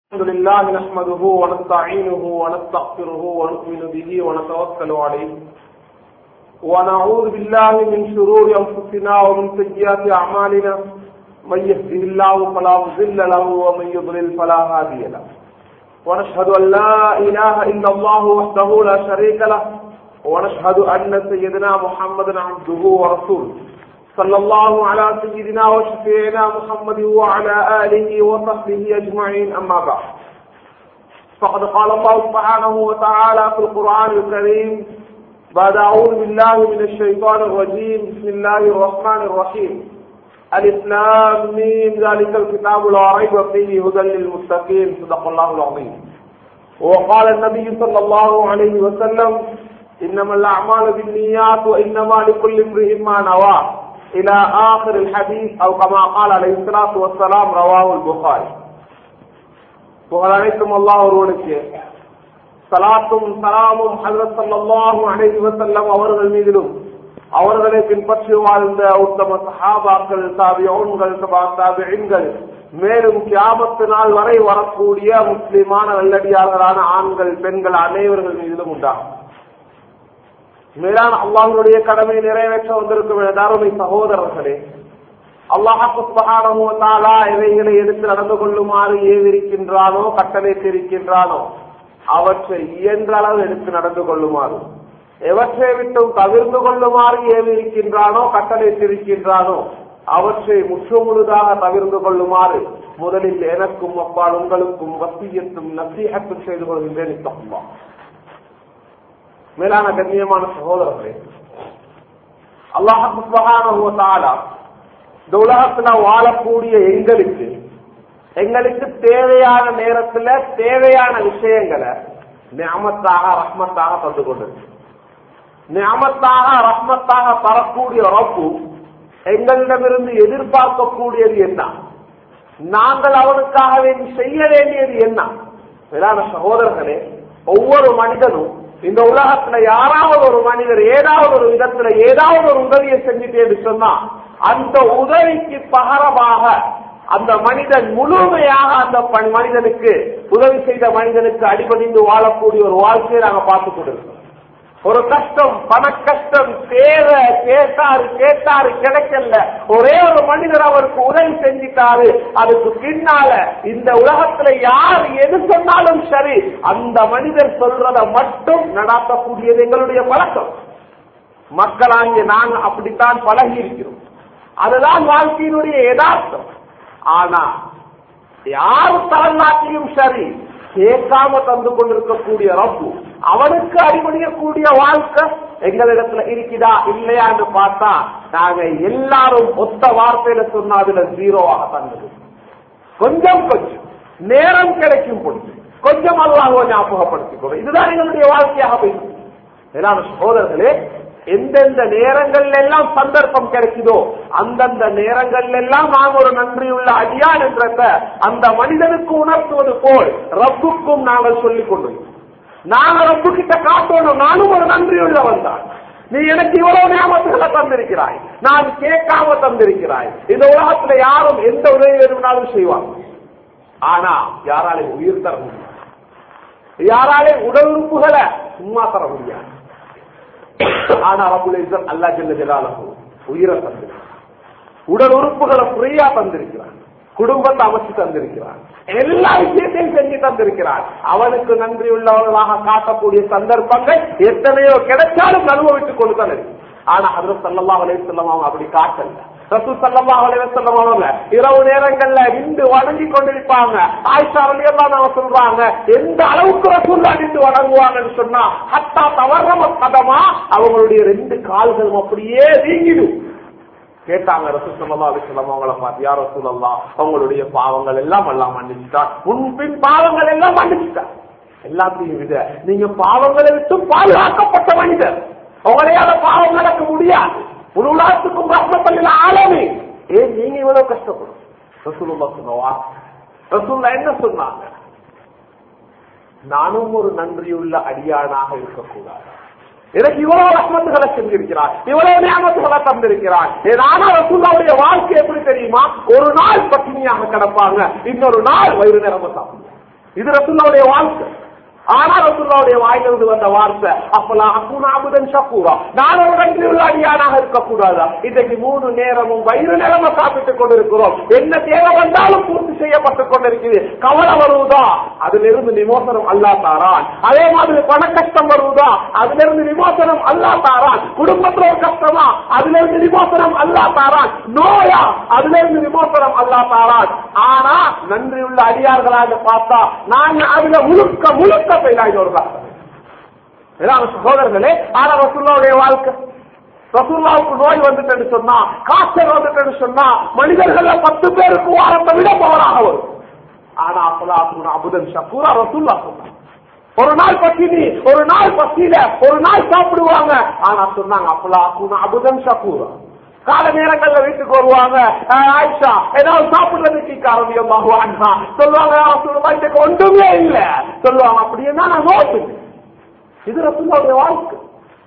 الحمد لله نحمده ونستعينه ونستغفره ونؤمن به ونتوكل عليه ونعوذ بالله من شرور انفسنا ومن سيئات اعمالنا من يهده الله فلا مضل له ومن يضلل فلا هادي له ونشهد ان لا اله الا الله وحده لا شريك له ونشهد ان سيدنا محمدا عبده ورسوله صلى الله على سيدنا وشفيعنا محمد وعلى آله وصحبه أجمعين أما بعد فقد قال الله سبحانه وتعالى في القرآن الكريم بعد أعوذ بالله من الشيطان الرجيم بسم الله الرحمن الرحيم الإسلام ميم ذلك الكتاب لا ريب فيه هدى للمتقين صدق الله العظيم وقال النبي صلى الله عليه وسلم إنما الأعمال بالنيات وإنما لكل امرئ ما نوى إلى آخر الحديث أو كما قال عليه الصلاة والسلام رواه البخاري புகழ் அனைத்தும் அல்லாஹ் ஒருவனுக்கு சலாத்தும் சலாமும் ஹசரத் சல்லாஹு அனைத்து வசல்லம் அவர்கள் மீதிலும் அவர்களை பின்பற்றி வாழ்ந்த உத்தம சஹாபாக்கள் தாபியோன்கள் தாபியன்கள் மேலும் கியாமத்து நாள் வரை வரக்கூடிய முஸ்லிமான நல்லடியார்களான ஆண்கள் பெண்கள் அனைவர்கள் மீதிலும் உண்டாகும் மேலான அல்லாஹனுடைய கடமை நிறைவேற்ற வந்திருக்கும் அருமை சகோதரர்களே அல்லாஹாலா இவைகளை எடுத்து நடந்து கொள்ளுமாறு ஏவிருக்கின்றானோ கட்டளைத்திருக்கின்றானோ அவற்றை இயன்ற அளவு எடுத்து நடந்து கொள்ளுமாறு எவற்றை விட்டும் தவிர்த்து கொள்ளுமாறு ஏவிருக்கின்றானோ கட்டளைத்திருக்கின்றானோ அவற்றை முற்றுமுழுதாக தவிர்த்து கொள்ளுமாறு முதலில் எனக்கும் அப்பால் உங்களுக்கும் வசியத்தும் நசீகத்தும் செய்து கொள்கின்றேன் இத்தகுமா மேலான கண்ணியமான சகோதரர்களே அல்லாஹாலா இந்த உலகத்துல வாழக்கூடிய எங்களுக்கு எங்களுக்கு தேவையான நேரத்துல தேவையான விஷயங்களை நியமத்தாக ரஹ்மத்தாக தந்து கொண்டது நியமத்தாக ரஹ்மத்தாக தரக்கூடிய உறப்பு எங்களிடமிருந்து எதிர்பார்க்கக்கூடியது என்ன நாங்கள் அவனுக்காக வேண்டி செய்ய வேண்டியது என்ன மேலான சகோதரர்களே ஒவ்வொரு மனிதனும் இந்த உலகத்துல யாராவது ஒரு மனிதர் ஏதாவது ஒரு விதத்துல ஏதாவது ஒரு உதவியை செஞ்சுட்டே சொன்னா அந்த உதவிக்கு பகரமாக அந்த மனிதன் முழுமையாக அந்த மனிதனுக்கு உதவி செய்த மனிதனுக்கு அடிபடிந்து வாழக்கூடிய ஒரு வாழ்க்கையை நாங்க பார்த்து கொண்டிருக்கோம் ஒரு கஷ்டம் பண கஷ்டம் தேவை கேட்டாரு கேட்டாரு கிடைக்கல ஒரே ஒரு மனிதர் அவருக்கு உதவி செஞ்சிட்டாரு அதுக்கு பின்னால இந்த உலகத்துல யார் எது சொன்னாலும் சரி அந்த மனிதர் சொல்றத மட்டும் நடாத்தக்கூடியது எங்களுடைய பழக்கம் மக்களாகிய நாங்க அப்படித்தான் பழகி இருக்கிறோம் அதுதான் வாழ்க்கையினுடைய யதார்த்தம் ஆனா யார் தலைநாட்டியும் சரி கேட்காம தந்து கொண்டிருக்கக்கூடிய ரப்பு அவனுக்கு அடிபணியக்கூடிய வாழ்க்கை எங்களிடத்துல இருக்குதா இல்லையா என்று பார்த்தா நாங்க எல்லாரும் ஒத்த வார்த்தையில சொன்னா அதுல ஜீரோவாக தந்தது கொஞ்சம் கொஞ்சம் நேரம் கிடைக்கும் பொழுது கொஞ்சம் அல்லாஹோ ஞாபகப்படுத்திக்கணும் இதுதான் எங்களுடைய வாழ்க்கையாக போயிருக்கு ஏன்னா சகோதரர்களே எந்தெந்த நேரங்கள்ல எல்லாம் சந்தர்ப்பம் கிடைக்குதோ அந்தந்த நேரங்கள்ல எல்லாம் நாம் ஒரு நன்றியுள்ள அடியான் என்றத அந்த மனிதனுக்கு உணர்த்துவது போல் ரப்புக்கும் நாங்கள் சொல்லிக் கொண்டிருக்கோம் நாங்க ரப்பு கிட்ட காட்டணும் நானும் ஒரு நன்றியுள்ளவன் தான் நீ எனக்கு இவ்வளவு ஞாபகங்களை தந்திருக்கிறாய் நான் கேட்காம தந்திருக்கிறாய் இந்த உலகத்துல யாரும் எந்த உதவி வேணும்னாலும் செய்வாங்க ஆனா யாராலையும் உயிர் தர முடியாது யாராலையும் உடல் உறுப்புகளை சும்மா தர முடியாது ஆனா ரபுல் இஸ்ஸத் அல்லா ஜல்ல ஜலாலஹு உயிரை தந்திருக்கிறான் உடல் உறுப்புகளை ஃப்ரீயா தந்திருக்கிறான் குடும்பத்தை அமைச்சு தந்திருக்கிறான் எல்லா விஷயத்தையும் செஞ்சு தந்திருக்கிறான் அவனுக்கு நன்றி உள்ளவர்களாக காட்டக்கூடிய சந்தர்ப்பங்கள் எத்தனையோ கிடைச்சாலும் அனுபவித்துக் கொண்டுதான் இருக்கு ஆனா அதுல சல்லல்லா அலைய செல்லம் அவங்க அப்படி காட்டல ரசூ சல்லல்லா அலைய செல்லம் அவங்க இரவு நேரங்கள்ல நின்று வணங்கி கொண்டிருப்பாங்க ஆயிஷா வழியெல்லாம் நாம சொல்றாங்க எந்த அளவுக்கு ரசூல்லா நின்று வணங்குவாங்கன்னு சொன்னா ஹத்தா தவறம கதமா அவங்களுடைய ரெண்டு கால்களும் அப்படியே நீங்கிடும் கேட்டாங்க ரசூ சல்லா அலி சொல்லம் அவங்கள பார்த்து யார் ரசூலல்லா அவங்களுடைய பாவங்கள் எல்லாம் எல்லாம் மன்னிச்சுட்டா முன்பின் பாவங்கள் எல்லாம் மன்னிச்சுட்டா எல்லாத்தையும் விட நீங்க பாவங்களை விட்டு பாதுகாக்கப்பட்ட மனிதர் உங்களையால பாவம் நடக்க முடியாது ஒரு உலகத்துக்கும் ரத்னப்பள்ளியில் ஆளுமே ஏன் நீங்க இவ்வளவு கஷ்டப்படும் ரசூலுல்லா சொன்னவா ரசூல்லா என்ன சொன்னாங்க நானும் ஒரு நன்றியுள்ள அடியானாக இருக்கக்கூடாது எனக்கு இவ்வளவு ரத்னத்துகளை செஞ்சிருக்கிறார் இவ்வளவு நியமத்துகளை தந்திருக்கிறார் ஆனா ரசூல்லாவுடைய வாழ்க்கை எப்படி தெரியுமா ஒரு நாள் பட்டினியாக கிடப்பாங்க இன்னொரு நாள் வயிறு நிரம்ப சாப்பிடுவாங்க இது ரசுல்லாவுடைய வாழ்க்கை ஆனா ரசுல்லாவுடைய வாயிலிருந்து வந்த வார்த்தை அப்பலாம் அக்குனா அபுதன் ஷக்கூரா நான் ஒரு நன்றி உள்ள அடியானாக இருக்கக்கூடாதா இன்றைக்கு மூணு நேரமும் வயிறு நிலம சாப்பிட்டுக் கொண்டிருக்கிறோம் என்ன தேவை வந்தாலும் பூர்த்தி செய்யப்பட்டுக் கொண்டிருக்கிறது கவலை வருவதா அதுல இருந்து விமோசனம் அல்லா தாரான் அதே மாதிரி பண கஷ்டம் வருவதா அதுல இருந்து விமோசனம் அல்லா தாரான் குடும்பத்துல ஒரு கஷ்டமா அதுல இருந்து விமோசனம் அல்லா தாரான் நோயா அதுல இருந்து விமோசனம் அல்லா தாரான் ஆனா நன்றி உள்ள அடியார்களாக பார்த்தா நாங்க அதுல முழுக்க முழுக்க பெய்தாய் ஒரு கஷ்டம் சகோதரர்களே ஆனா ரசுல்லாவுடைய வாழ்க்கை ரசூல்லாவுக்கு நோய் வந்துட்டு சொன்னா காய்ச்சல் வந்துட்டு சொன்னா மனிதர்கள பத்து பேருக்கு வாரத்தை விட பவராக வரும் ஆனா அப்பலாம் அபுதன் ஷக்கூரா ரசூல்லா சொன்னாங்க ஒரு நாள் பசினி ஒரு நாள் பசியில ஒரு நாள் சாப்பிடுவாங்க ஆனா சொன்னாங்க அப்பலாம் அபுதன் ஷக்கூரா கால நேரங்கள்ல வீட்டுக்கு வருவாங்க அஹ் ஆயிஷா ஏதாவது சாப்பிடுறதுக்கு காரணமாக சொல்லுவாங்க சொல்லுவா இதுக்கு ஒன்றுமே இல்ல சொல்லுவாங்க அப்படின்னா நான் நோட்டு இது ரசூல்லாவுடைய வாழ்க்கை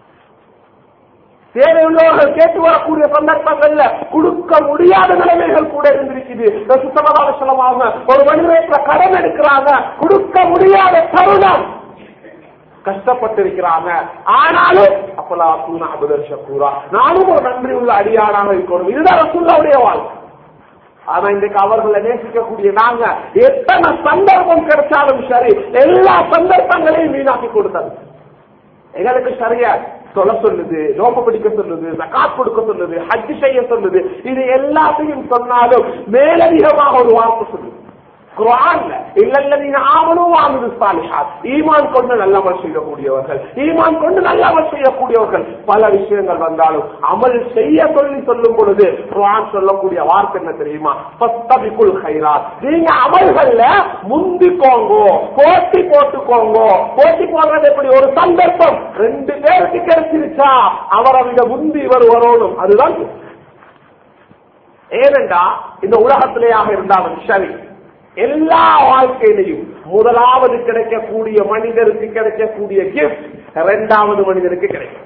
தேவையுள்ளவர்கள் கேட்டு வரக்கூடிய சந்தர்ப்பங்கள்ல கொடுக்க முடியாத நிலைமைகள் கூட இருந்திருக்குது சுத்தமாக சொல்லமாக ஒரு மனிதேற்ற கடன் எடுக்கிறாங்க கொடுக்க முடியாத தருணம் கஷ்டப்பட்டிருக்கிறாங்க ஆனாலும் அப்பலாம் தூணா அபுதர் ஷக்கூரா நானும் ஒரு நன்றி உள்ள அடியானாக இருக்கணும் இதுதான் ரசூல்லாவுடைய வாழ்க்கை ஆனா இன்றைக்கு அவர்களை நேசிக்கக்கூடிய நாங்க எத்தனை சந்தர்ப்பம் கிடைச்சாலும் சரி எல்லா சந்தர்ப்பங்களையும் வீணாக்கி கொடுத்தது எங்களுக்கு சரியா சொல்ல சொல்லுது நோக்க பிடிக்க சொல்லுது ஜகாத் கொடுக்க சொல்லுது ஹஜ் செய்ய சொல்லுது இது எல்லாத்தையும் சொன்னாலும் மேலதிகமாக ஒரு வார்த்தை சொல்லுது குரான்ல இல்லல்லதீன ஆமனு வாமிது சாலிஹாத் ஈமான் கொண்டு நல்லமல் செய்யக்கூடியவர்கள் ஈமான் கொண்டு நல்லமல் செய்யக்கூடியவர்கள் பல விஷயங்கள் வந்தாலும் அமல் செய்ய சொல்லி சொல்லும் பொழுது குரான் சொல்லக்கூடிய வார்த்தை என்ன தெரியுமா பஸ்தபிக்குல் ஹைராத் நீங்க அமல்கள்ல முந்திக்கோங்கோ போட்டி போட்டுக்கோங்கோ போட்டி போடுறது எப்படி ஒரு சந்தர்ப்பம் ரெண்டு பேருக்கு கிடைச்சிருச்சா அவரை விட முந்தி இவர் வரணும் அதுதான் ஏனென்றா இந்த உலகத்திலேயாக இருந்தாலும் சரி எல்லா வாழ்க்கையிலையும் முதலாவது கிடைக்கக்கூடிய மனிதருக்கு கிடைக்கக்கூடிய கிஃப்ட் இரண்டாவது மனிதருக்கு கிடைக்கும்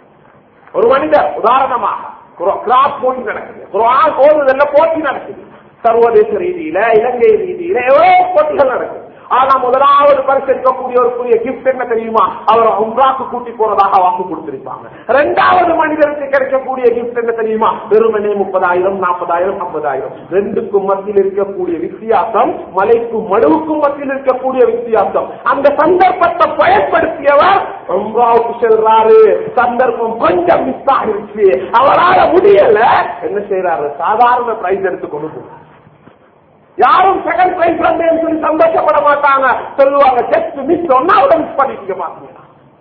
ஒரு மனிதர் உதாரணமாக கிராப் போட்டி நடக்குது குரான் ஓதுதல்ல போட்டி நடக்குது சர்வதேச ரீதியில இலங்கை ரீதியில எவ்வளவு போட்டிகள் நடக்குது ஆனா முதலாவது பரிசளிக்கக்கூடிய ஒரு புதிய கிஃப்ட் என்ன தெரியுமா அவர் உம்ராக்கு கூட்டி போறதாக வாக்கு கொடுத்திருப்பாங்க இரண்டாவது மனிதருக்கு கிடைக்கக்கூடிய கிஃப்ட் என்ன தெரியுமா வெறுமனே முப்பதாயிரம் நாற்பதாயிரம் ஐம்பதாயிரம் ரெண்டுக்கும் மத்தியில் இருக்கக்கூடிய வித்தியாசம் மலைக்கும் மடுவுக்கும் மத்தியில் இருக்கக்கூடிய வித்தியாசம் அந்த சந்தர்ப்பத்தை பயன்படுத்தியவர் உம்ராவுக்கு செல்றாரு சந்தர்ப்பம் கொஞ்சம் மிஸ் ஆகிருச்சு அவரால் முடியல என்ன செய்யறாரு சாதாரண பிரைஸ் எடுத்து கொண்டு போறாரு யாரும் செகண்ட் பிரைஸ் வந்தேன்னு சொல்லி சந்தோஷப்பட மாட்டாங்க சொல்லுவாங்க ஜஸ்ட் மிஸ் ஒன்னாவது மிஸ் பண்ணிக்க மாட்டீங்க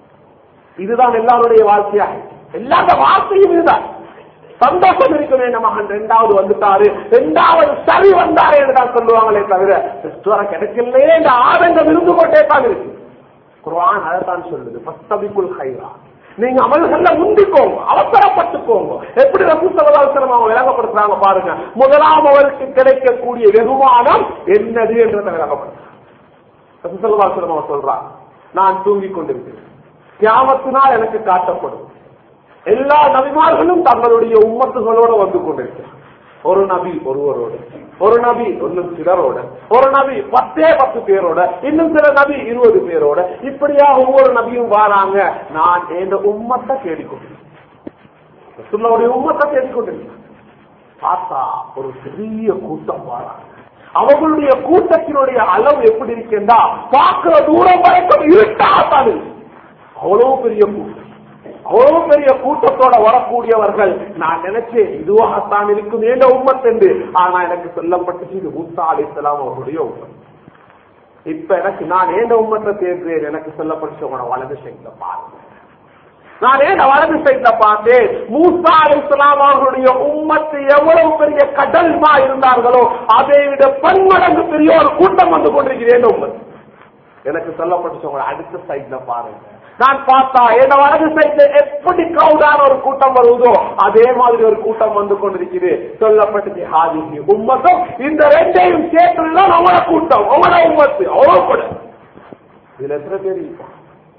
இதுதான் எல்லாருடைய வாழ்க்கையா எல்லாத்த வாழ்க்கையும் இதுதான் சந்தோஷம் இருக்க வேண்டும் மகன் ரெண்டாவது வந்துட்டாரு ரெண்டாவது சரி வந்தாரு என்று தான் சொல்லுவாங்களே தவிர வர கிடைக்கலையே இந்த ஆனந்தம் இருந்து கொண்டே தான் இருக்கு குர்ஆன் அதைத்தான் சொல்லுது பஸ்தபிக்குல் ஹைரா நீங்க அமல்கள்ல முந்திக்கோங்க அவசரப்பட்டுக்கோங்க எப்படி ரசூசலம் அவங்க விளங்கப்படுத்துறாங்க பாருங்க முதலாம் அவருக்கு கிடைக்கக்கூடிய வெகுமானம் என்னது என்றதை விளங்கப்படுத்துறாங்க ரசூசலம் அவங்க சொல்றாங்க நான் தூங்கிக் கொண்டிருக்கிறேன் கியாமத்தினால் எனக்கு காட்டப்படும் எல்லா நபிமார்களும் தங்களுடைய உம்மத்துகளோட வந்து கொண்டிருக்கிறார் ஒரு நபி ஒருவரோட ஒரு நபி இன்னும் சிலரோட ஒரு நபி பத்தே பத்து பேரோட இன்னும் சில நபி இருபது பேரோட இப்படியா ஒவ்வொரு நபியும் வராங்க நான் எந்த உம்மத்தை தேடிக்கொண்டிருக்கேன் சொல்லுடைய உம்மத்தை தேடிக்கொண்டிருக்கேன் பார்த்தா ஒரு பெரிய கூட்டம் வராங்க அவர்களுடைய கூட்டத்தினுடைய அளவு எப்படி இருக்குன்னா பார்க்கிற தூரம் வரைக்கும் இருட்டாத்தான் இருக்கு அவ்வளவு பெரிய கூட்டம் அவ்வளவு பெரிய கூட்டத்தோட வரக்கூடியவர்கள் நான் நினைச்சேன் இதுவாகத்தான் இருக்கும் ஏண்ட உம்மத் என்று ஆனா எனக்கு சொல்லப்பட்டுச்சு இது மூசா அலிசலாம் அவருடைய உம்மத் இப்ப எனக்கு நான் ஏண்ட உம்மத்தை தேர்ந்தேன் எனக்கு சொல்லப்பட்டுச்சு உங்களோட வலது சைட்ல பாருங்க நான் ஏன் வலது சைட்ல பார்த்தேன் மூசா அலிஸ்லாம் அவர்களுடைய உம்மத்து எவ்வளவு பெரிய கடல்மா இருந்தார்களோ அதை விட பன்மடங்கு பெரிய ஒரு கூட்டம் வந்து கொண்டிருக்கிறேன் உம்மத்து எனக்கு சொல்லப்பட்டுச்சு உங்களை அடுத்த சைட்ல பாருங்க நான் பார்த்தா என்ன வலது சைட்ல எப்படி கவுடான ஒரு கூட்டம் வருவதோ அதே மாதிரி ஒரு கூட்டம் வந்து கொண்டிருக்குது சொல்லப்பட்டது ஹாஜி உம்மத்தும் இந்த ரெண்டையும் சேர்த்துதான் அவங்களோட கூட்டம் அவங்களோட உம்மத்து அவ்வளவு கூட இதுல எத்தனை பேர் இருப்பான்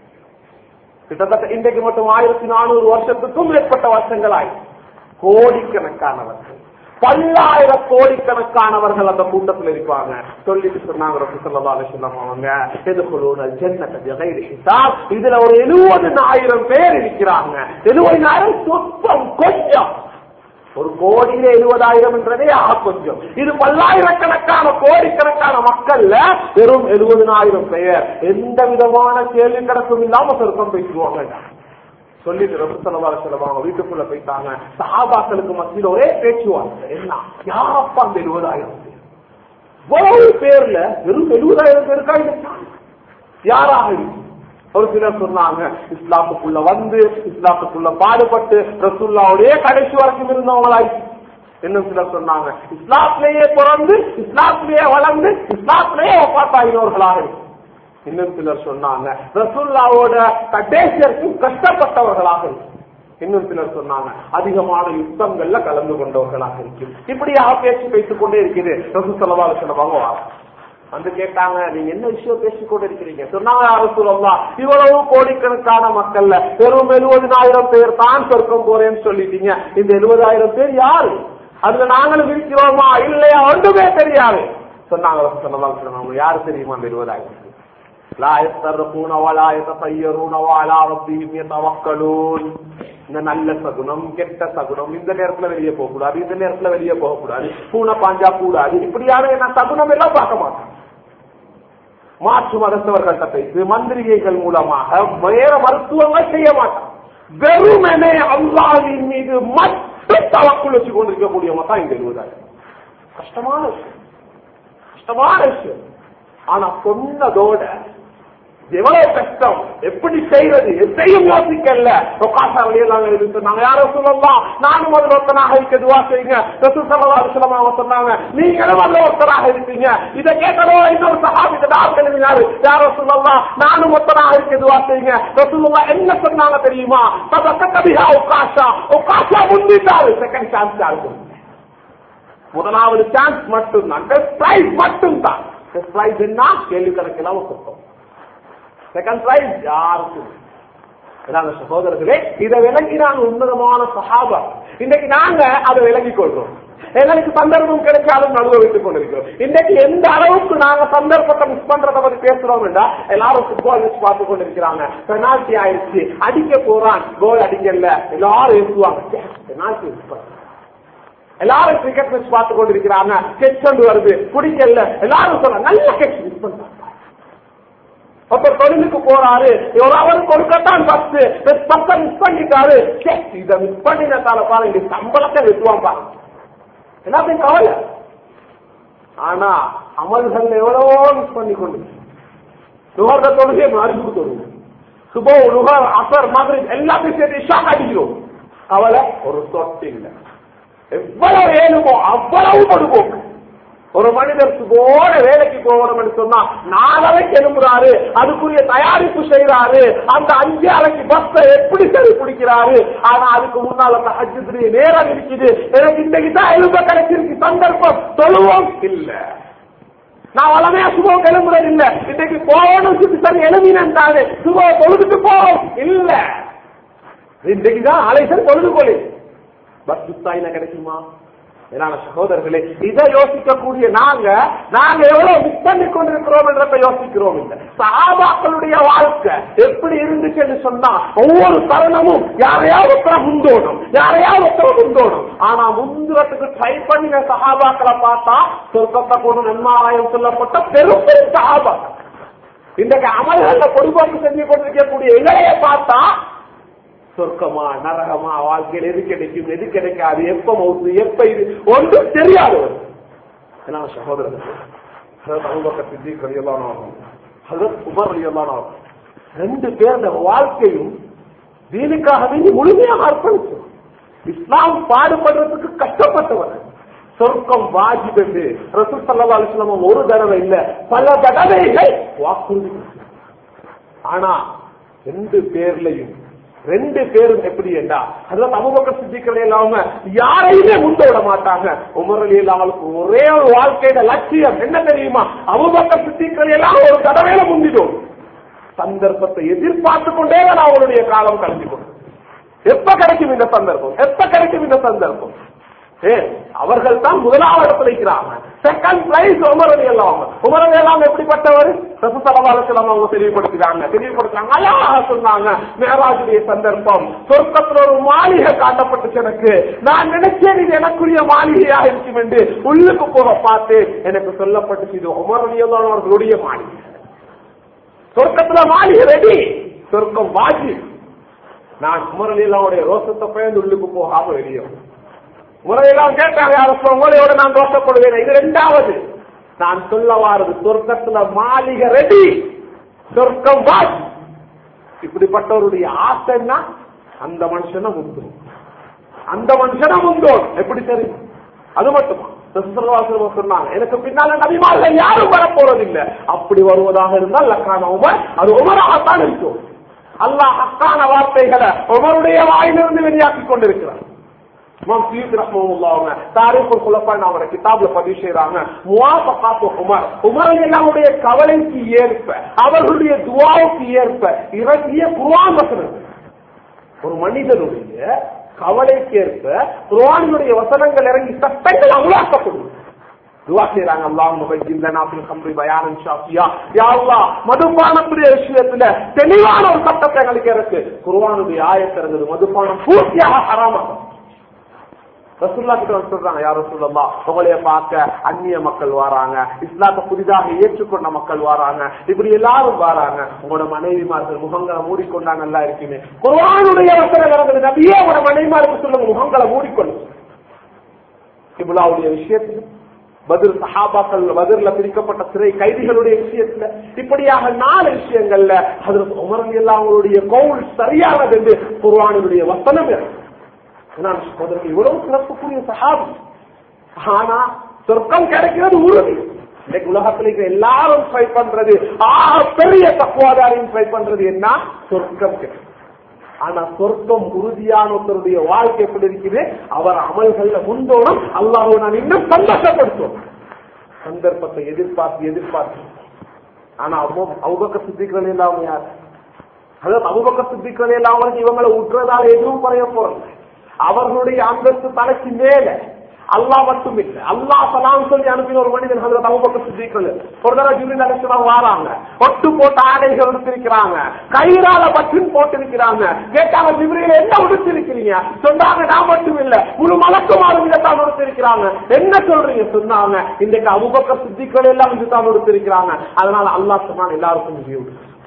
கிட்டத்தட்ட இன்றைக்கு மட்டும் ஆயிரத்தி நானூறு வருஷத்துக்கும் மேற்பட்ட வருஷங்கள் ஆயிடுச்சு கோடிக்கணக்கானவர்கள் பல்லாயிர கோடிக்கணக்கானவர்கள் அந்த கூட்டத்தில் இருப்பாங்க சொல்லிட்டு சொன்னாங்க ரசூல் ஸல்லல்லாஹு அலைஹி வஸல்லம் அவங்க எதுகுலூனல் ஜன்னத பிகைரி ஹிசாப் இதுல ஒரு 70000 பேர் இருக்கிறாங்க 70000 சொற்பம் கொஞ்சம் ஒரு கோடியில எழுபதாயிரம் என்றதே ஆக கொஞ்சம் இது பல்லாயிரக்கணக்கான கோடிக்கணக்கான மக்கள்ல வெறும் எழுபதனாயிரம் பெயர் எந்த விதமான கேள்வி கணக்கும் இல்லாம சொர்க்கம் பேசுவாங்க சொல்லிட்டு ரொம்ப செலவாக செலவாங்க வீட்டுக்குள்ள போயிட்டாங்க சஹாபாக்களுக்கு மத்தியில் ஒரே பேச்சுவாங்க என்ன யாரப்பா அந்த எழுபதாயிரம் பேர் இவ்வளவு பேர்ல வெறும் எழுபதாயிரம் பேருக்கா இது யாராக இருக்கு ஒரு சிலர் சொன்னாங்க இஸ்லாமுக்குள்ள வந்து இஸ்லாமுக்குள்ள பாடுபட்டு ரசூல்லாவுடைய கடைசி வரைக்கும் இருந்தவங்களாயிடுச்சு இன்னும் சிலர் சொன்னாங்க இஸ்லாத்திலேயே பிறந்து இஸ்லாத்திலேயே வளர்ந்து இஸ்லாத்திலேயே ஒப்பாத்தாகினவர்களாக இருக்கு இன்னும் சிலர் சொன்னாங்க ரசூல்லாவோட கடைசியருக்கும் கஷ்டப்பட்டவர்களாக இருக்கு இன்னும் சிலர் சொன்னாங்க அதிகமான யுத்தங்கள்ல கலந்து கொண்டவர்களாக இருக்கு இப்படியாக பேச்சு பேசிக் கொண்டே இருக்குது ரசூல் செலவாக செலவாக வந்து கேட்டாங்க நீங்க என்ன விஷயம் பேசிக்கொண்டு இருக்கிறீங்க சொன்னாங்க யாரும் சொல்லலாம் இவ்வளவு கோடிக்கணக்கான மக்கள்ல வெறும் எழுபதினாயிரம் பேர் தான் சொர்க்கம் போறேன்னு சொல்லிட்டீங்க இந்த எழுபதாயிரம் பேர் யாரு அதுல நாங்களும் இருக்கிறோமா இல்லையா ஒன்றுமே தெரியாது சொன்னாங்க சொன்னதான் சொன்னாங்க யாரு தெரியுமா அந்த எழுபதாயிரம் பேர் لا يسترقون ولا يتطيرون وعلى ربهم يتوكلون இந்த நல்ல சகுனம் கெட்ட சகுனம் இந்த நேரத்துல வெளியே போக கூடாது இந்த நேரத்துல வெளியே போக கூடாது பூனை பாஞ்சா கூடாது இப்படியான நான் சகுனம் எல்லாம் பார்க்க மாட்டேன் மாற்று மதத்தவர்கள்ட்ட பேசி மந்திரிகைகள் மூலமாக வேற மருத்துவங்கள் செய்ய மாட்டான் வெறுமனே அல்லாவின் மீது மட்டும் தவக்குள் வச்சு கொண்டிருக்கக்கூடிய தான் இங்க எழுபதாயிரம் கஷ்டமான விஷயம் கஷ்டமான விஷயம் ஆனா சொன்னதோட எவ்வளவு கஷ்டம் எப்படி செய்யறது எதையும் யோசிக்கல சொன்னாங்க யாரும் சொல்லலாம் நானும் அதுல ஒருத்தனாக இருக்க துவா செய்யுங்க ரசூல் ஸல்லல்லாஹு அலைஹி வஸல்லம் அவங்க சொன்னாங்க நீங்களும் அதுல ஒருத்தராக இருப்பீங்க இதை கேட்கணும் இன்னொரு சஹாபி தான் எழுதினாரு யாரும் சொல்லலாம் நானும் ஒருத்தனாக இருக்க துவா செய்யுங்க ரசூலுல்லாஹ் என்ன சொன்னாங்க தெரியுமா தபக்கபிஹா உகாஷா உகாஷா முந்திட்டாரு செகண்ட் சான்ஸ் இருக்கும் முதலாவது சான்ஸ் மட்டும்தான் டெஸ்ட் பிரைஸ் மட்டும்தான் டெஸ்ட் பிரைஸ் என்ன கேள்வி கணக்கெல்லாம் கொடுத்தோம் செகண்ட் பிரைஸ் யாருக்கும் அதாவது சகோதரர்களே இதை விளங்கி நாங்க உன்னதமான சகாபா இன்னைக்கு நாங்க அதை விளங்கிக் கொள்றோம் எங்களுக்கு சந்தர்ப்பம் கிடைச்சாலும் நடுவ விட்டுக் கொண்டிருக்கிறோம் இன்னைக்கு எந்த அளவுக்கு நாங்க சந்தர்ப்பத்தை மிஸ் பண்றத பத்தி பேசுறோம் என்றா எல்லாரும் ஃபுட்பால் வச்சு பார்த்து கொண்டிருக்கிறாங்க பெனால்டி ஆயிடுச்சு அடிக்க போறான் கோல் அடிக்கல எல்லாரும் எழுதுவாங்க பெனால்டி மிஸ் பண்றாங்க எல்லாரும் கிரிக்கெட் மேட்ச் பார்த்து கொண்டிருக்கிறாங்க கெச் கொண்டு வருது குடிக்கல எல்லாரும் சொல்ல நல்ல கெச் மிஸ் பண்றாங்க ஒருத்தர் தொழிலுக்கு போறாரு ஒரு அவருக்கு கொடுக்கத்தான் பஸ் பஸ்ஸை மிஸ் பண்ணிட்டாரு ச்சே, இதை மிஸ் பண்ணினதால பாருங்க இந்த சம்பளத்தை வெட்டுவான் பாருங்க எல்லாத்தையும் கவலை ஆனா அமல்கள் எவ்வளவோ மிஸ் பண்ணி கொண்டு நுகர்ந்த தொழுகை மறுப்பு தொழுகை சுபோ நுகர் அசர் மாதிரி எல்லாத்தையும் சேர்த்து ஷாக் அடிக்கிறோம் கவலை ஒரு சொட்டு இல்லை எவ்வளவு ஏழுமோ அவ்வளவு படுவோம் ஒரு மனிதர் சுகோட வேலைக்கு போகணும்னு சொன்னா நாலரைக்கு எழும்புறாரு அதுக்குரிய தயாரிப்பு செய்யறாரு அந்த அஞ்சு அலைக்கு பஸ்ஸ எப்படி சரி பிடிக்கிறாரு ஆனா அதுக்கு முன்னால அந்த ஹஜ்ஜுடைய நேரம் இருக்குது எனக்கு இன்னைக்கு தான் எழும்ப கிடைச்சிருக்கு சந்தர்ப்பம் தொழுவோம் இல்ல நான் வளமையா சுபம் எழும்புறது இல்ல இன்னைக்கு போகணும் சுத்தி சரி எழுதினேன் தானே சுபம் தொழுதுட்டு போவோம் இல்ல இன்னைக்கு தான் அலைசர் தொழுது கொள்ளு பஸ் புத்தாயின கிடைக்குமா என்னால சகோதரர்களே இதை யோசிக்கக்கூடிய நாங்க நாங்க எவ்வளவு மிஸ் பண்ணி கொண்டிருக்கிறோம் என்றத யோசிக்கிறோம் இல்ல சஹாபாக்களுடைய வாழ்க்கை எப்படி இருந்துச்சுன்னு சொன்னா ஒவ்வொரு தருணமும் யாரையாவது ஒருத்தர முந்தோடும் யாரையாவது ஒருத்தர முந்தோடும் ஆனா முந்துறதுக்கு ட்ரை பண்ணின சஹாபாக்களை பார்த்தா சொர்க்கத்தை போன நன்மாராயம் சொல்லப்பட்ட பெரும் பெரும் சஹாபாக்கள் இன்றைக்கு அமல்கள்ல பொதுவாக்கு செஞ்சு கொண்டிருக்கக்கூடிய இளைய பார்த்தா சொர்க்கமா நரகமா வாழ்க்கையில் எது கிடைக்கும் எது கிடைக்காது எப்ப மவுத்து எப்ப இது ஒன்றும் தெரியாது ஏன்னா சகோதரர்கள் ஹசரத் அபூபக்கர் சித்திக் ரலியல்லாஹு அன்ஹு ஹசரத் உமர் ரலியல்லாஹு அன்ஹு ரெண்டு பேர் வாழ்க்கையும் தீனுக்காக வேண்டி முழுமையாக அர்ப்பணிச்சோம் இஸ்லாம் பாடுபடுறதுக்கு கஷ்டப்பட்டவர் சொர்க்கம் வாஜிப் என்று ரசூல் ஸல்லல்லாஹு அலைஹி வஸல்லம் ஒரு தடவை இல்ல பல தடவைகள் வாக்குறுதி கொடுத்தார். ஆனா ரெண்டு பேர்லயும் ரெண்டு பேரும் எப்படி என்றா அதுல அபுபக்கர் சித்திக்கள் இல்லாம யாரையுமே முந்த விட மாட்டாங்க உமர் அலி அல்லாவுக்கு ஒரே ஒரு வாழ்க்கையோட லட்சியம் என்ன தெரியுமா அபுபக்கர் சித்திக்கள் எல்லாம் ஒரு தடவையில முந்திடும் சந்தர்ப்பத்தை எதிர்பார்த்து கொண்டே தான் அவருடைய காலம் கழிஞ்சு கொண்டு எப்ப கிடைக்கும் இந்த சந்தர்ப்பம் எப்ப கிடைக்கும் இந்த சந்தர்ப்பம் ஏ அவர்கள் தான் முதலாவது இடத்துல இருக்கிறாங்க செகண்ட் பிரைஸ் உமரதி எல்லாம் உமரதி எல்லாம் எப்படிப்பட்டவர் ரசூசலவாலத்தில் அவங்க தெளிவுபடுத்துறாங்க தெளிவுபடுத்துறாங்க அழகாக சொன்னாங்க மேராஜுடைய சந்தர்ப்பம் சொர்க்கத்துல ஒரு மாளிகை காட்டப்பட்டுச்சு எனக்கு நான் நினைச்சேன் இது எனக்குரிய மாளிகையா இருக்கும் என்று உள்ளுக்கு போக பார்த்து எனக்கு சொல்லப்பட்டுச்சு இது உமரதி எல்லாம் அவர்களுடைய மாளிகை சொர்க்கத்துல மாளிகை ரெடி சொர்க்கம் வாஜி நான் உமரலியல்லாவுடைய ரோசத்தை பயந்து உள்ளுக்கு போகாம வெளியே வந்தேன். முறையெல்லாம் கேட்டாங்க யாரும் உங்களையோட நான் ரோசப்படுவேன் இது ரெண்டாவது நான் சொல்ல வாரது சொர்க்கத்துல மாளிகை ரெடி சொர்க்கம் வாஜி இப்படிப்பட்டவருடைய ஆசைன்னா அந்த மனுஷனை முந்து அந்த மனுஷனை முந்தோம் எப்படி தெரியும் அது மட்டுமா ரசூலுல்லாஹி சொன்னாங்க எனக்கு பின்னால நபிமார்கள் யாரும் வர போறதில்லை அப்படி வருவதாக இருந்தால் லக்கான உமர் அது உமராகத்தான் இருக்கும் அல்லாஹ் ஹக்கான வார்த்தைகளை உமருடைய வாயிலிருந்து வெளியாக்கி கொண்டிருக்கிறார் இமாம் சீத் ரஹ்மத்துல்லாஹ் தாரீஃபுல் குலஃபான் அவர கிதாப்ல பதிவு செய்றாங்க முவாஃபகாத்து உமர் உமர் எல்லாருடைய கவலைக்கு ஏற்ப அவர்களுடைய துஆவுக்கு ஏற்ப இறங்கிய குர்ஆன் வசனம் ஒரு மனிதனுடைய கவலைக்கு ஏற்ப குர்ஆனுடைய வசனங்கள் இறங்கி சட்டங்கள் அமலாக்கப்படும் துவா செய்றாங்க அல்லாஹ் முபையின் லனா ஃபில் கம்ரி பயானன் ஷாஃபியா யா அல்லாஹ் மதுபானத்துடைய விஷயத்துல தெளிவான ஒரு சட்டத்தை எங்களுக்கு இருக்கு குர்ஆனுடைய ஆயத்து இருக்குது மதுபானம் பூர்த்தியாக ஹராமாகும் ரசுல்லா கிட்ட வந்து சொல்றாங்க யார் ரசூல்லா உங்களைய பார்க்க அந்நிய மக்கள் வராங்க இஸ்லாத்தை புதிதாக ஏற்றுக்கொண்ட மக்கள் வராங்க இப்படி எல்லாரும் வராங்க உங்களோட மனைவிமார்கள் முகங்களை மூடிக்கொண்டா நல்லா இருக்குமே குர்ஆனுடைய வசனம் இறங்குது நபியே உங்களோட மனைவிமாருக்கு சொல்லுங்க முகங்களை மூடிக்கொள்ளும் இவ்வளவுடைய விஷயத்துல பதில் சஹாபாக்கள் பதிர்ல பிரிக்கப்பட்ட சிறை கைதிகளுடைய விஷயத்துல இப்படியாக நாலு விஷயங்கள்ல அதுல உமரங்க எல்லாம் அவங்களுடைய கவுல் சரியானது என்று குர்ஆனுடைய வசனம் இருக்கு நான் சகோதரர்கள் இவ்வளவு சிறப்புக்குரிய சஹாபி ஆனா சொர்க்கம் கிடைக்கிறது உறுதி இன்னைக்கு உலகத்தில் இருக்கிற எல்லாரும் ட்ரை பண்றது ஆக பெரிய தக்குவாதாரையும் ட்ரை பண்றது என்ன சொர்க்கம் கிடைக்கும் ஆனா சொர்க்கம் உறுதியான ஒருத்தருடைய வாழ்க்கை எப்படி இருக்குது அவர் அமல்கள்ல முந்தோடும் அல்லாஹ் நான் இன்னும் சந்தோஷப்படுத்துவோம் சந்தர்ப்பத்தை எதிர்பார்த்து எதிர்பார்த்து ஆனா அவுபக்க சித்திகள் இல்லாம யார் அதாவது அவுபக்க சித்திகள் இல்லாம இவங்களை விட்டுறதால எதுவும் குறைய போறது அவர்களுடைய அந்தஸ்து தலைக்கு மேல அல்லாஹ் மட்டும் இல்லை அல்லாஹ் சலாம் சொல்லி அனுப்பின ஒரு மனிதன் ஹசரத் அபூபக்கர் சித்திகள் ஒரு தடவை ஜிபிரில் அலிஸ்லாம் வாராங்க ஒட்டு போட்ட ஆடைகள் எடுத்திருக்கிறாங்க கயிறால பற்றின் போட்டிருக்கிறாங்க கேட்டாங்க ஜிபிரியில என்ன உடுத்திருக்கிறீங்க சொன்னாங்க நான் மட்டும் இல்ல முழு மலக்குமாரும் இதைத்தான் உடுத்திருக்கிறாங்க என்ன சொல்றீங்க சொன்னாங்க இன்றைக்கு அபூபக்கர் சித்திகள் எல்லாம் இதுதான் உடுத்திருக்கிறாங்க அதனால அல்லாஹ் சொன்னான் எல்லாருக்கும் முடிவு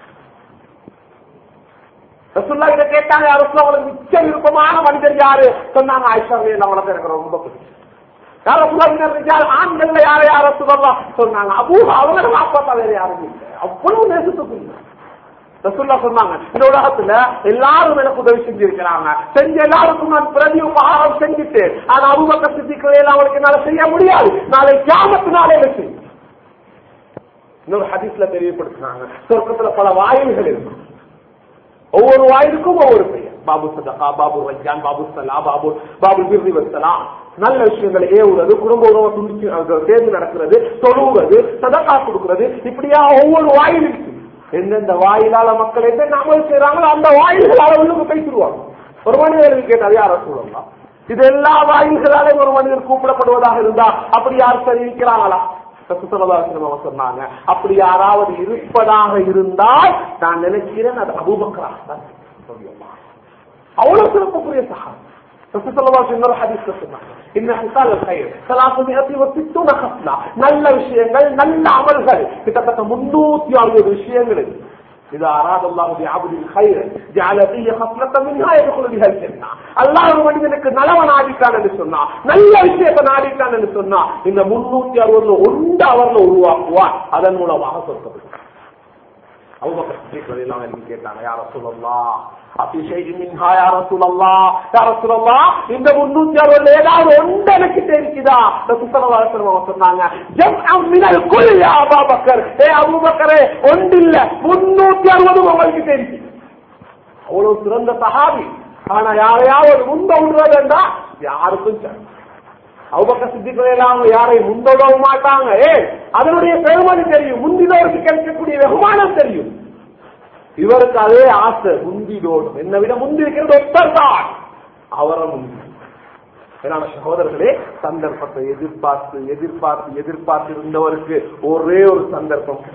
ரசுல்லா கிட்ட கேட்டாங்க அரசுல உங்களுக்கு மிச்ச விருப்பமான மனிதர் யாரு சொன்னாங்க ஆயிஷா எல்லாம் வளர்த்து எனக்கு ரொம்ப பிடிக்கும் யார் ரசுல்லா வினர் ஆண்கள்ல யாரை யார சொல்லலாம் சொன்னாங்க அபூ அவங்க வாப்பாத்தா வேற யாரும் இல்லை அவ்வளவு நேசத்துக்கு ரசுல்லா சொன்னாங்க இந்த உலகத்துல எல்லாரும் எனக்கு உதவி செஞ்சிருக்கிறாங்க செஞ்ச எல்லாருக்கும் நான் பிரதி உபகாரம் செஞ்சுட்டு ஆனா அபுபக்க சித்திகளை எல்லாம் அவளுக்கு என்னால செய்ய முடியாது நாளை கியாமத்தினாலே எனக்கு இன்னொரு ஹதீஸ்ல தெரியப்படுத்தினாங்க சொர்க்கத்துல பல வாயில்கள் இருக்கும் ஒவ்வொரு வாயிலுக்கும் ஒவ்வொரு பெயர் பாபு சதகா பாபு வஜான் பாபு சலா பாபு பாபு பிர்ரி வசலாம் நல்ல விஷயங்களை ஏவுறது குடும்ப உறவை துண்டிச்சு அது சேர்ந்து நடக்கிறது தொழுவது சதகா கொடுக்கிறது இப்படியா ஒவ்வொரு வாயில் இருக்கு எந்தெந்த வாயிலால மக்கள் என்னென்ன அமல் செய்யறாங்களோ அந்த வாயில்களால உள்ளுக்கு பேசிடுவாங்க ஒரு மனிதருக்கு கேட்டால் யார சொல்லலாம் இது எல்லா வாயில்களாலும் ஒரு மனிதர் கூப்பிடப்படுவதாக இருந்தா அப்படி யார் சரி இருக்கிறாங்களா சொன்னாங்க அப்படி யாராவது இருப்பதாக இருந்தால் நான் நினைக்கிறேன் அது அபூபக்கராக தான் அவ்வளவு சிறப்புக்குரிய சகாரம் நல்ல விஷயங்கள் நல்ல அமல்கள் கிட்டத்தட்ட முன்னூத்தி அறுபது விஷயங்கள் إذا أراد الله بعبد الخير جعل فيه خصلة منها يدخل بها الجنة الله மனிதனுக்கு நலவ நாடிக்கான் என்று சொன்னா நல்ல விஷயத்தை நாடிக்கான் என்று சொன்னா இந்த முன்னூத்தி அறுபதுல ஒன்று அவர்ல உருவாக்குவார் அதன் மூலமாக சொற்கப்படும் அவங்க எல்லாம் கேட்டாங்க யார சொல்லலாம் இந்த முன்னூத்தி அறுபதுல ஏதாவது ஒன்று எனக்கு தெரிக்குதா சொன்னாங்க ஒன்று இல்ல முன்னூத்தி அறுபது உங்களுக்கு தெரிஞ்சு அவ்வளவு சிறந்த சகாபி ஆனா யாரையாவது முந்த விடுறதுண்டா யாருக்கும் அவங்க சித்திக்கலாம் யாரை முந்தோடவும் மாட்டாங்க ஏ அதனுடைய பெருமதி தெரியும் முந்தினோருக்கு கிடைக்கக்கூடிய வெகுமானம் தெரியும் இவருக்கு அதே ஆசை முந்திடோடும் என்னை விட முந்தி இருக்கிறது ஒத்தர் தான் அவரை முந்தி ஏன்னா சகோதரர்களே சந்தர்ப்பத்தை எதிர்பார்த்து எதிர்பார்த்து எதிர்பார்த்து இருந்தவருக்கு ஒரே ஒரு சந்தர்ப்பம்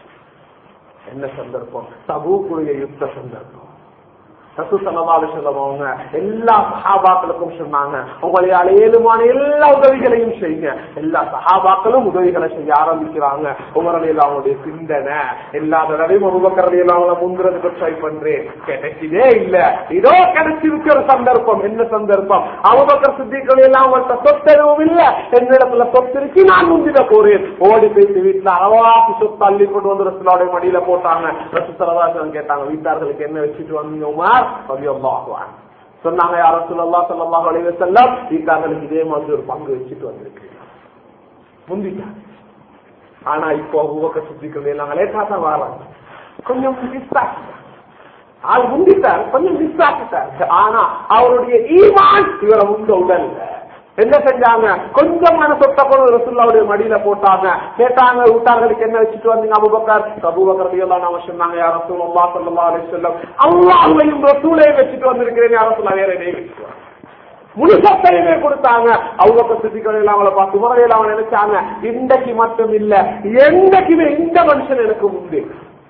என்ன சந்தர்ப்பம் தபூக்குடைய யுத்த சந்தர்ப்பம் ரசூசல்லி சொல்லுவாங்க எல்லா சஹாபாக்களுக்கும் சொன்னாங்க உங்களால ஏழுமான எல்லா உதவிகளையும் செய்யுங்க எல்லா சஹாபாக்களும் உதவிகளை செய்ய ஆரம்பிக்கிறாங்க உங்களையில அவங்களுடைய சிந்தனை எல்லா தடவையும் உபக்கரணையில அவங்கள முந்துறதுக்கு ட்ரை பண்றேன் கிடைச்சதே இல்ல இதோ கிடைச்சிருக்க ஒரு சந்தர்ப்பம் என்ன சந்தர்ப்பம் அவபக்கர் சித்திகள் எல்லாம் அவங்கள்ட்ட சொத்தெதுவும் இல்ல என்னிடத்துல சொத்து இருக்கு நான் முந்திட போறேன் ஓடி போயிட்டு வீட்டுல அளவாசி சொத்து அள்ளி கொண்டு வந்து ரசூலோட மடியில போட்டாங்க ரசூசலவாசன் கேட்டாங்க வீட்டார்களுக்கு என்ன வச்சுட்டு வந்தீங்க உமார் ரலியல்லாஹு அன்ஹு. சொன்னாங்க யார் ரசூலுல்லாஹ் ஸல்லல்லாஹு அலைஹி வஸல்லம் வீட்டார்களுக்கு இதே மாதிரி ஒரு பங்கு வச்சுட்டு வந்திருக்கு முந்திட்டாங்க ஆனா இப்போ உவக்க சுத்திக்கிறது எல்லாம் லேட்டா தான் வராங்க கொஞ்சம் மிஸ் ஆகிட்டாங்க ஆள் முந்திட்டார் கொஞ்சம் மிஸ் ஆகிட்டார் ஆனா அவருடைய ஈமான் இவரை முந்த உடல்ல என்ன செஞ்சாங்க கொஞ்சமான சொத்த பொருள் ரசுல்லாவுடைய மடியில போட்டாங்க கேட்டாங்க வீட்டார்களுக்கு என்ன வச்சுட்டு வந்தீங்க அபுபக்கர் அபுபக்கர் எல்லாம் நாம சொன்னாங்க யார் ரசூலுல்லாஹ் ஸல்லல்லாஹு அலைஹி வஸல்லம் அல்லாஹ்வையும் ரசூலையும் வச்சுட்டு வந்திருக்கிறேன் யார் ரசூலா வேற எதையும் வச்சுட்டு வாங்க. முழு சொத்தையுமே கொடுத்தாங்க அவங்க சித்திகள் அவங்கள பார்த்து முறையில் அவங்க நினைச்சாங்க இன்றைக்கு மட்டும் இல்ல என்றைக்குமே இந்த மனுஷன் எனக்கு உண்டு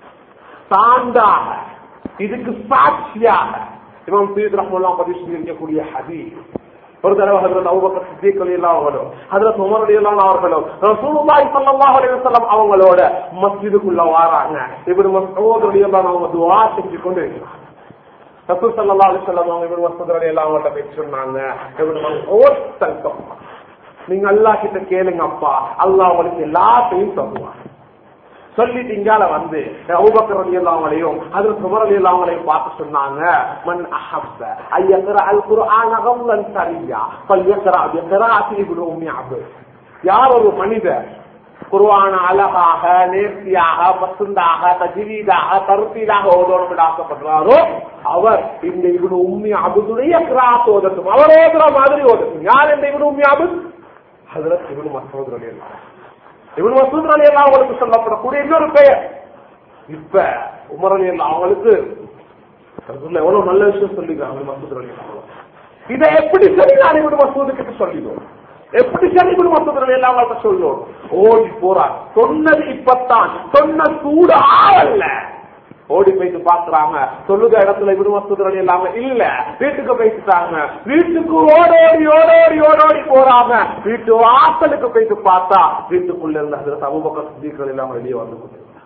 சான்றாக இதுக்கு சாட்சியாக இவன் சீத் ரஹ்மல்லாம் பதிவு செஞ்சிருக்கக்கூடிய ஹதீஸ் ஒரு தடவை ஹஜரத் அபூபக்கர் சித்திக் ரலியல்லாஹு அவர்களோ ஹஜரத் உமர் ரலியல்லாஹு அவர்களோ ரசூலுல்லாஹி ஸல்லல்லாஹு அலைஹி வஸல்லம் அவங்களோட மஸ்ஜிதுக்குள்ள வராங்க இப்னு மஸ்ஊத் ரலியல்லாஹு அவங்க துஆ செஞ்சு கொண்டு இருக்கிறாங்க ரசூல் ஸல்லல்லாஹு அலைஹி வஸல்லம் அவங்க இப்னு மஸ்ஊத் ரலியல்லாஹு அவங்கள்ட்ட போய் சொன்னாங்க இப்னு மஸ்ஊத் தல்கம் நீங்க அல்லாஹ் கிட்ட கேளுங்க அப்பா அல்லாஹ் உங்களுக்கு எல்லாத்தையும் தருவான் சொல்லிட்டு இங்கால வந்து அபூபக்கர் ரலியல்லாஹு அலைஹியும் ஹஜ்ரத் உமர் ரலியல்லாஹு அலைஹியும் பார்த்து சொன்னாங்க மன் அஹப்ப ஐயக்ரா அல் குர்ஆன கம்லன் சரியா ஃபல்யக்ரா பிகிராஅத்தி இப்னு உம்மி அப்து யார் ஒரு மனிதர் குர்ஆன அழகாக நேர்த்தியாக பசுந்தாக தஜ்வீதாக தருத்தீதாக ஓதணும் ஆசைப்படுறாரோ அவர் இந்த இவனு உம்மி அபுதுடைய கிராத் ஓதட்டும் அவர் ஓதுற மாதிரி ஓதட்டும் யார் இந்த இவனு உம்மி அபுத் ஹஜரத் இவனு மசூத் ரலியல்லாஹு இவன் மசூத் அலி எல்லாம் அவங்களுக்கு சொல்லப்படக்கூடிய இன்னொரு பெயர் இப்ப உமர் அலி எல்லாம் அவங்களுக்கு ரசூலுல்லாஹ் எவ்வளவு நல்ல விஷயம் சொல்லிக்கிறாங்க மசூத் அலி எல்லாம் இதை எப்படி சரி நான் இவனு மசூது கிட்ட சொல்லிடுவோம் எப்படி சரி இவனு மசூத் அலி எல்லாம் அவங்கள்ட்ட சொல்லுவோம் ஓடி போறாங்க சொன்னது இப்பத்தான் சொன்ன சூடு ஆளல்ல ஓடி போயிட்டு பாக்குறாங்க சொல்லுத இடத்துல இவனு மசூத் அலி எல்லாம் இல்ல வீட்டுக்கு போயிட்டுட்டாங்க வீட்டுக்கு ஓடோடி ஓடோடி ஓடோடி போறாங்க வீட்டு வாசலுக்கு போயிட்டு பார்த்தா வீட்டுக்குள்ள இருந்த அதுல சமூக சித்திகள் எல்லாம் வெளியே வந்து கொண்டிருந்தாங்க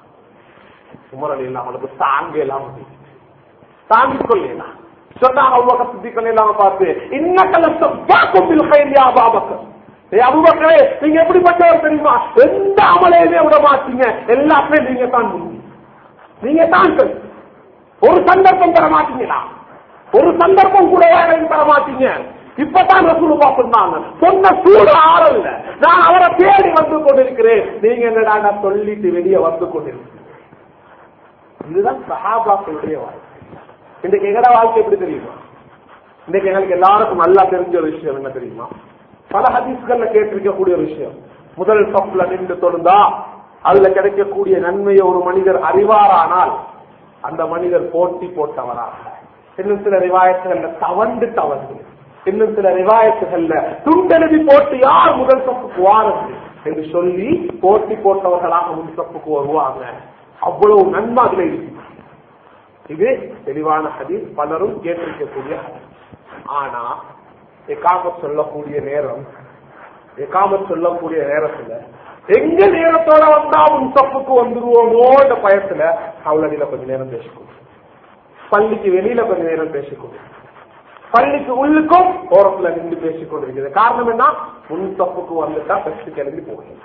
உமர் அலி எல்லாம் அவங்களுக்கு தாங்க எல்லாம் தாங்கிக் கொள்ளலாம் சொன்னாங்க அவ்வளவு சித்திகள் எல்லாம் பார்த்து இன்னக்கல சப்பாக்கும் பில்கையா பாபக்கர் ஏய் அபுபக்கரே நீங்க எப்படிப்பட்டவர் தெரியுமா எந்த அமலையுமே விட மாட்டீங்க எல்லாத்தையும் நீங்க தான் முந்தி நீங்க தான் சரி. ஒரு சந்தர்ப்பம் தர மாட்டீங்களா ஒரு சந்தர்ப்பம் கூட எனக்கு தர மாட்டீங்க இப்பதான் ரசூலுல்லா சொன்னாங்க சொன்ன சூடு ஆறல்ல நான் அவரை தேடி வந்து கொண்டிருக்கிறேன் நீங்க என்னடா நான் சொல்லிட்டு வெளியே வந்து கொண்டிருக்கிறேன் இதுதான் சஹாபாக்களுடைய வாழ்க்கை இன்றைக்கு எங்கட வாழ்க்கை எப்படி தெரியுமா இன்னைக்கு எங்களுக்கு எல்லாருக்கும் நல்லா தெரிஞ்ச ஒரு விஷயம் என்ன தெரியுமா பல ஹதீஸ்கள்ல கேட்டிருக்கக்கூடிய ஒரு விஷயம் முதல் சப்ல நின்று தொழுந்தா அதுல கிடைக்கக்கூடிய நன்மையை ஒரு மனிதர் அறிவாரானால் அந்த மனிதர் போட்டி போட்டவராக இன்னும் சில ரிவாயத்துகள்ல தவண்டு தவறு இன்னும் சில ரிவாயத்துகள்ல துண்டெழுதி போட்டு யார் முதல் சப்புக்கு வாருங்கள் என்று சொல்லி போட்டி போட்டவர்களாக முன் சப்புக்கு வருவாங்க அவ்வளவு நன்மை அதுல இருக்கு இது தெளிவான ஹதீஸ் பலரும் கேட்டிருக்கக்கூடிய ஹதீஸ் ஆனா எக்காமத் சொல்லக்கூடிய நேரம் எக்காமத் சொல்லக்கூடிய நேரத்துல எங்க நேரத்தோட வந்தா உன் தப்புக்கு வந்துருவோமோன்ற பயத்துல அவளடியில கொஞ்ச நேரம் பேசிக்கணும் பள்ளிக்கு வெளியில கொஞ்ச நேரம் பேசிக்கணும் பள்ளிக்கு உள்ளுக்கும் ஓரத்துல நின்று பேசிக்கொண்டிருக்கிறது காரணம் என்ன முன் தப்புக்கு வந்துட்டா பெஸ்ட் கிளம்பி போகணும்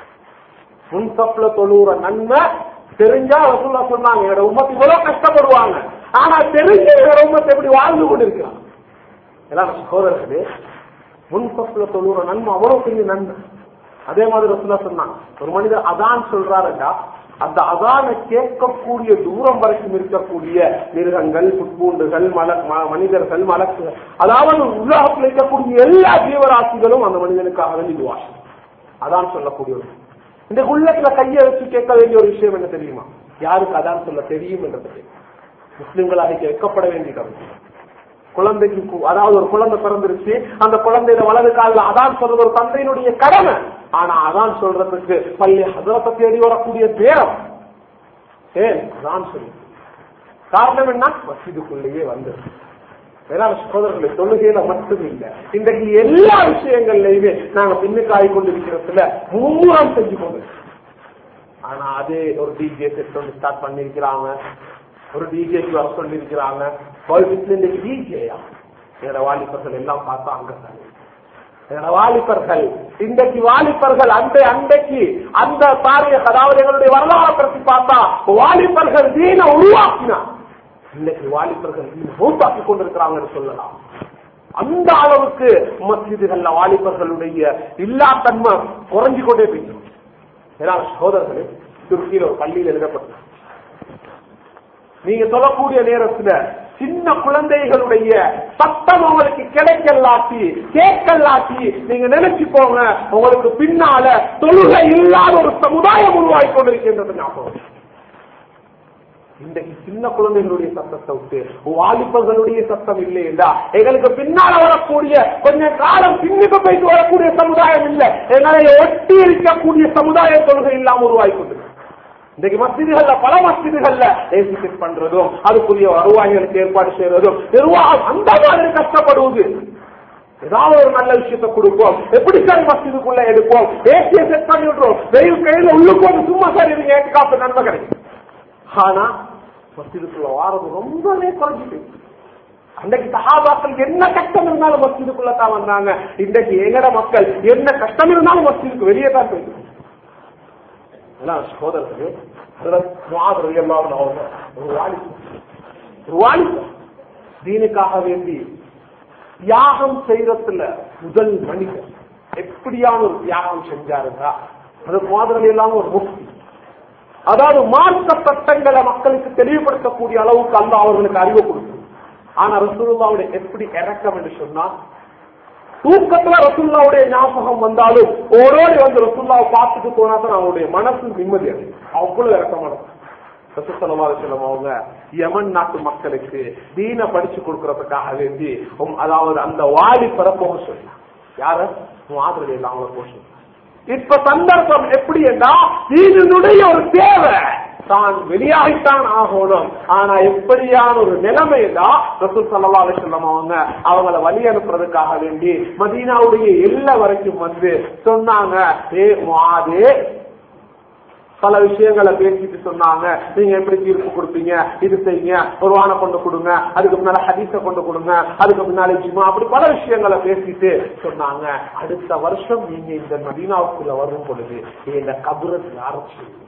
முன் தப்புல தொழுற நன்மை தெரிஞ்சா ரசூல்லா சொன்னாங்க என்னோட உமத்து இவ்வளவு கஷ்டப்படுவாங்க ஆனா தெரிஞ்ச என்னோட உமத்தை எப்படி வாழ்ந்து கொண்டிருக்கிறான் எல்லாம் சகோதரர்களே முன்பப்புல தொழுற நன்மை அவ்வளவு பெரிய நன்மை அதே மாதிரி ரசூலா சொன்னாங்க ஒரு மனிதர் அதான் சொல்றாருண்டா அந்த அதானை கேட்கக்கூடிய தூரம் வரைக்கும் இருக்கக்கூடிய மிருகங்கள் புட்பூண்டுகள் மல ம- மனிதர்கள் மலக்குகள் அதாவது உலகத்தில் இருக்கக்கூடிய எல்லா ஜீவராசிகளும் அந்த மனிதனுக்காக வேண்டிடுவார் அதான் சொல்லக்கூடிய ஒரு இந்த உள்ளத்துல கையை வச்சு கேட்க வேண்டிய ஒரு விஷயம் என்ன தெரியுமா யாருக்கு அதான் சொல்ல தெரியும் என்றது முஸ்லிம்களாக வைக்கப்பட வேண்டியது குழந்தைக்கு கு- அதாவது ஒரு குழந்தை பிறந்துருச்சு அந்த குழந்தையில வலது காலில் அதான் சொல்றது ஒரு தந்தையினுடைய கடமை ஆனா அதான் சொல்றதுக்கு பள்ளி ஹசரத்தை தேடி வரக்கூடிய நேரம் ஏன் அதான் சொல்லி காரணம் என்ன மசிதுக்குள்ளேயே வந்து வேளாண் சகோதரர்களை தொழுகையில மட்டும் இல்ல இன்றைக்கு எல்லா விஷயங்கள்லயுமே நாங்க பின்னுக்காய் கொண்டிருக்கிறதுல மும்முரம் செஞ்சு கொண்டு ஆனா அதே ஒரு டிஜே செட் வந்து ஸ்டார்ட் பண்ணிருக்கிறாங்க ஒரு டிஜேக்கு வர சொல்லியிருக்கிறாங்க பாய்ஸ்ல இன்னைக்கு டிஜேயா என்னோட வாலிபர்கள் எல்லாம் பார்த்தா அங்க என்னோட வாலிபர்கள் இன்றைக்கு வாலிபர்கள் அந்த அன்றைக்கு அந்த பாரிய அதாவது எங்களுடைய வரலாறு பற்றி பார்த்தா வாலிபர்கள் தீன உருவாக்கினா இன்னைக்கு வாலிபர்கள் தீன மூத்தாக்கி கொண்டிருக்கிறாங்கன்னு சொல்லலாம் அந்த அளவுக்கு மஸ்ஜிதுகள்ல வாலிபர்களுடைய இல்லா தன்மை குறைஞ்சு கொண்டே போயிடும் ஏன்னா சகோதரர்களே துருக்கியில ஒரு பள்ளியில் எழுதப்பட்டது நீங்க சொல்லக்கூடிய நேரத்துல சின்ன குழந்தைகளுடைய சத்தம் உங்களுக்கு கிடைக்கலாட்டி கேட்கலாட்டி நீங்க நினைச்சு போங்க உங்களுக்கு பின்னால தொழுகை இல்லாத ஒரு சமுதாயம் உருவாகி கொண்டிருக்கின்றது ஞாபகம் இன்றைக்கு சின்ன குழந்தைகளுடைய சத்தத்தை விட்டு வாலிபர்களுடைய சத்தம் இல்லையா எங்களுக்கு பின்னால வரக்கூடிய கொஞ்ச காலம் பின்னுக்கு போயிட்டு வரக்கூடிய சமுதாயம் இல்ல எங்களை ஒட்டி இருக்கக்கூடிய சமுதாய தொழுகை இல்லாம உருவாகி கொண்டிருக்கு இன்றைக்கு மஸ்ஜிதுகள்ல பல மஸ்ஜிதுகள்ல ஏசி செட் பண்றதும் அதுக்குரிய வருவாய்களுக்கு ஏற்பாடு செய்யறதும் நிர்வாகம் அந்த மாதிரி கஷ்டப்படுவது ஏதாவது ஒரு நல்ல விஷயத்தை கொடுப்போம் எப்படி சார் மஸ்ஜிதுக்குள்ள எடுப்போம் ஏசியை செட் பண்ணி விட்டுருவோம் வெயில் கையில உள்ளுக்கு வந்து சும்மா சார் இது ஏற்று காப்பு நன்மை கிடைக்கும் ஆனா மஸ்ஜிதுக்குள்ள வாரது ரொம்பவே குறைஞ்சிட்டு அன்றைக்கு சஹாபாக்கள் என்ன கஷ்டம் இருந்தாலும் மஸ்ஜிதுக்குள்ள தான் வந்தாங்க இன்றைக்கு எங்கட மக்கள் என்ன கஷ்டம் இருந்தாலும் மஸ்ஜிதுக்கு வெளியே தான் போயிட்டு எல்லாம் சகோதரர்களே ஹஜரத் முஆத் ரலியல்லாஹு அன்ஹு அவங்க ஒரு வாலிபர் ஒரு வாலிபர் தீனுக்காக வேண்டி தியாகம் செய்யறதுல முதல் மனிதர் எப்படியான ஒரு தியாகம் செஞ்சாருங்க அது மாதிரி இல்லாம ஒரு முக்தி அதாவது மார்க்க சட்டங்களை மக்களுக்கு தெளிவுபடுத்தக்கூடிய அளவுக்கு அல்ல அவர்களுக்கு அறிவு கொடுக்கும் ஆனா ரசூலுல்லாவுடைய எப்படி இறக்கம் என்று சொன்னா தூக்கத்துல ரசுல்லாவுடைய ஞாபகம் வந்தாலும் ஓரோடி வந்து ரசுல்லாவை பார்த்துட்டு போனா தான் அவங்களுடைய மனசு நிம்மதி அடையும் அவ்வளவு இறக்கமான ரசூசலமா அவங்க யமன் நாட்டு மக்களுக்கு தீன படிச்சு கொடுக்கறதுக்காக வேண்டி உம், அதாவது அந்த வாடி பரப்போக சொல்லலாம் யார மாதிரி இல்லை அவங்கள போக சொல்லலாம் இப்ப சந்தர்ப்பம் எப்படி என்றா தீனுடைய ஒரு தேவை தான் வெளியாகித்தான் ஆகணும் ஆனா எப்படியான ஒரு நிலைமை தான் ரசூல் சல்லா அலிசல்லம் அவங்க அவங்கள வழி அனுப்புறதுக்காக வேண்டி மதீனாவுடைய எல்லை வரைக்கும் வந்து சொன்னாங்க ஏ மாதே பல விஷயங்களை பேசிட்டு சொன்னாங்க நீங்க எப்படி தீர்ப்பு கொடுப்பீங்க இது செய்யுங்க ஒரு வானை கொண்டு கொடுங்க அதுக்கு முன்னால ஹதீஸ கொண்டு கொடுங்க அதுக்கு முன்னால ஜிமா அப்படி பல விஷயங்களை பேசிட்டு சொன்னாங்க அடுத்த வருஷம் நீங்க இந்த மதீனாவுக்குள்ள வரும் பொழுது இந்த கபுர யாரும் செய்வீங்க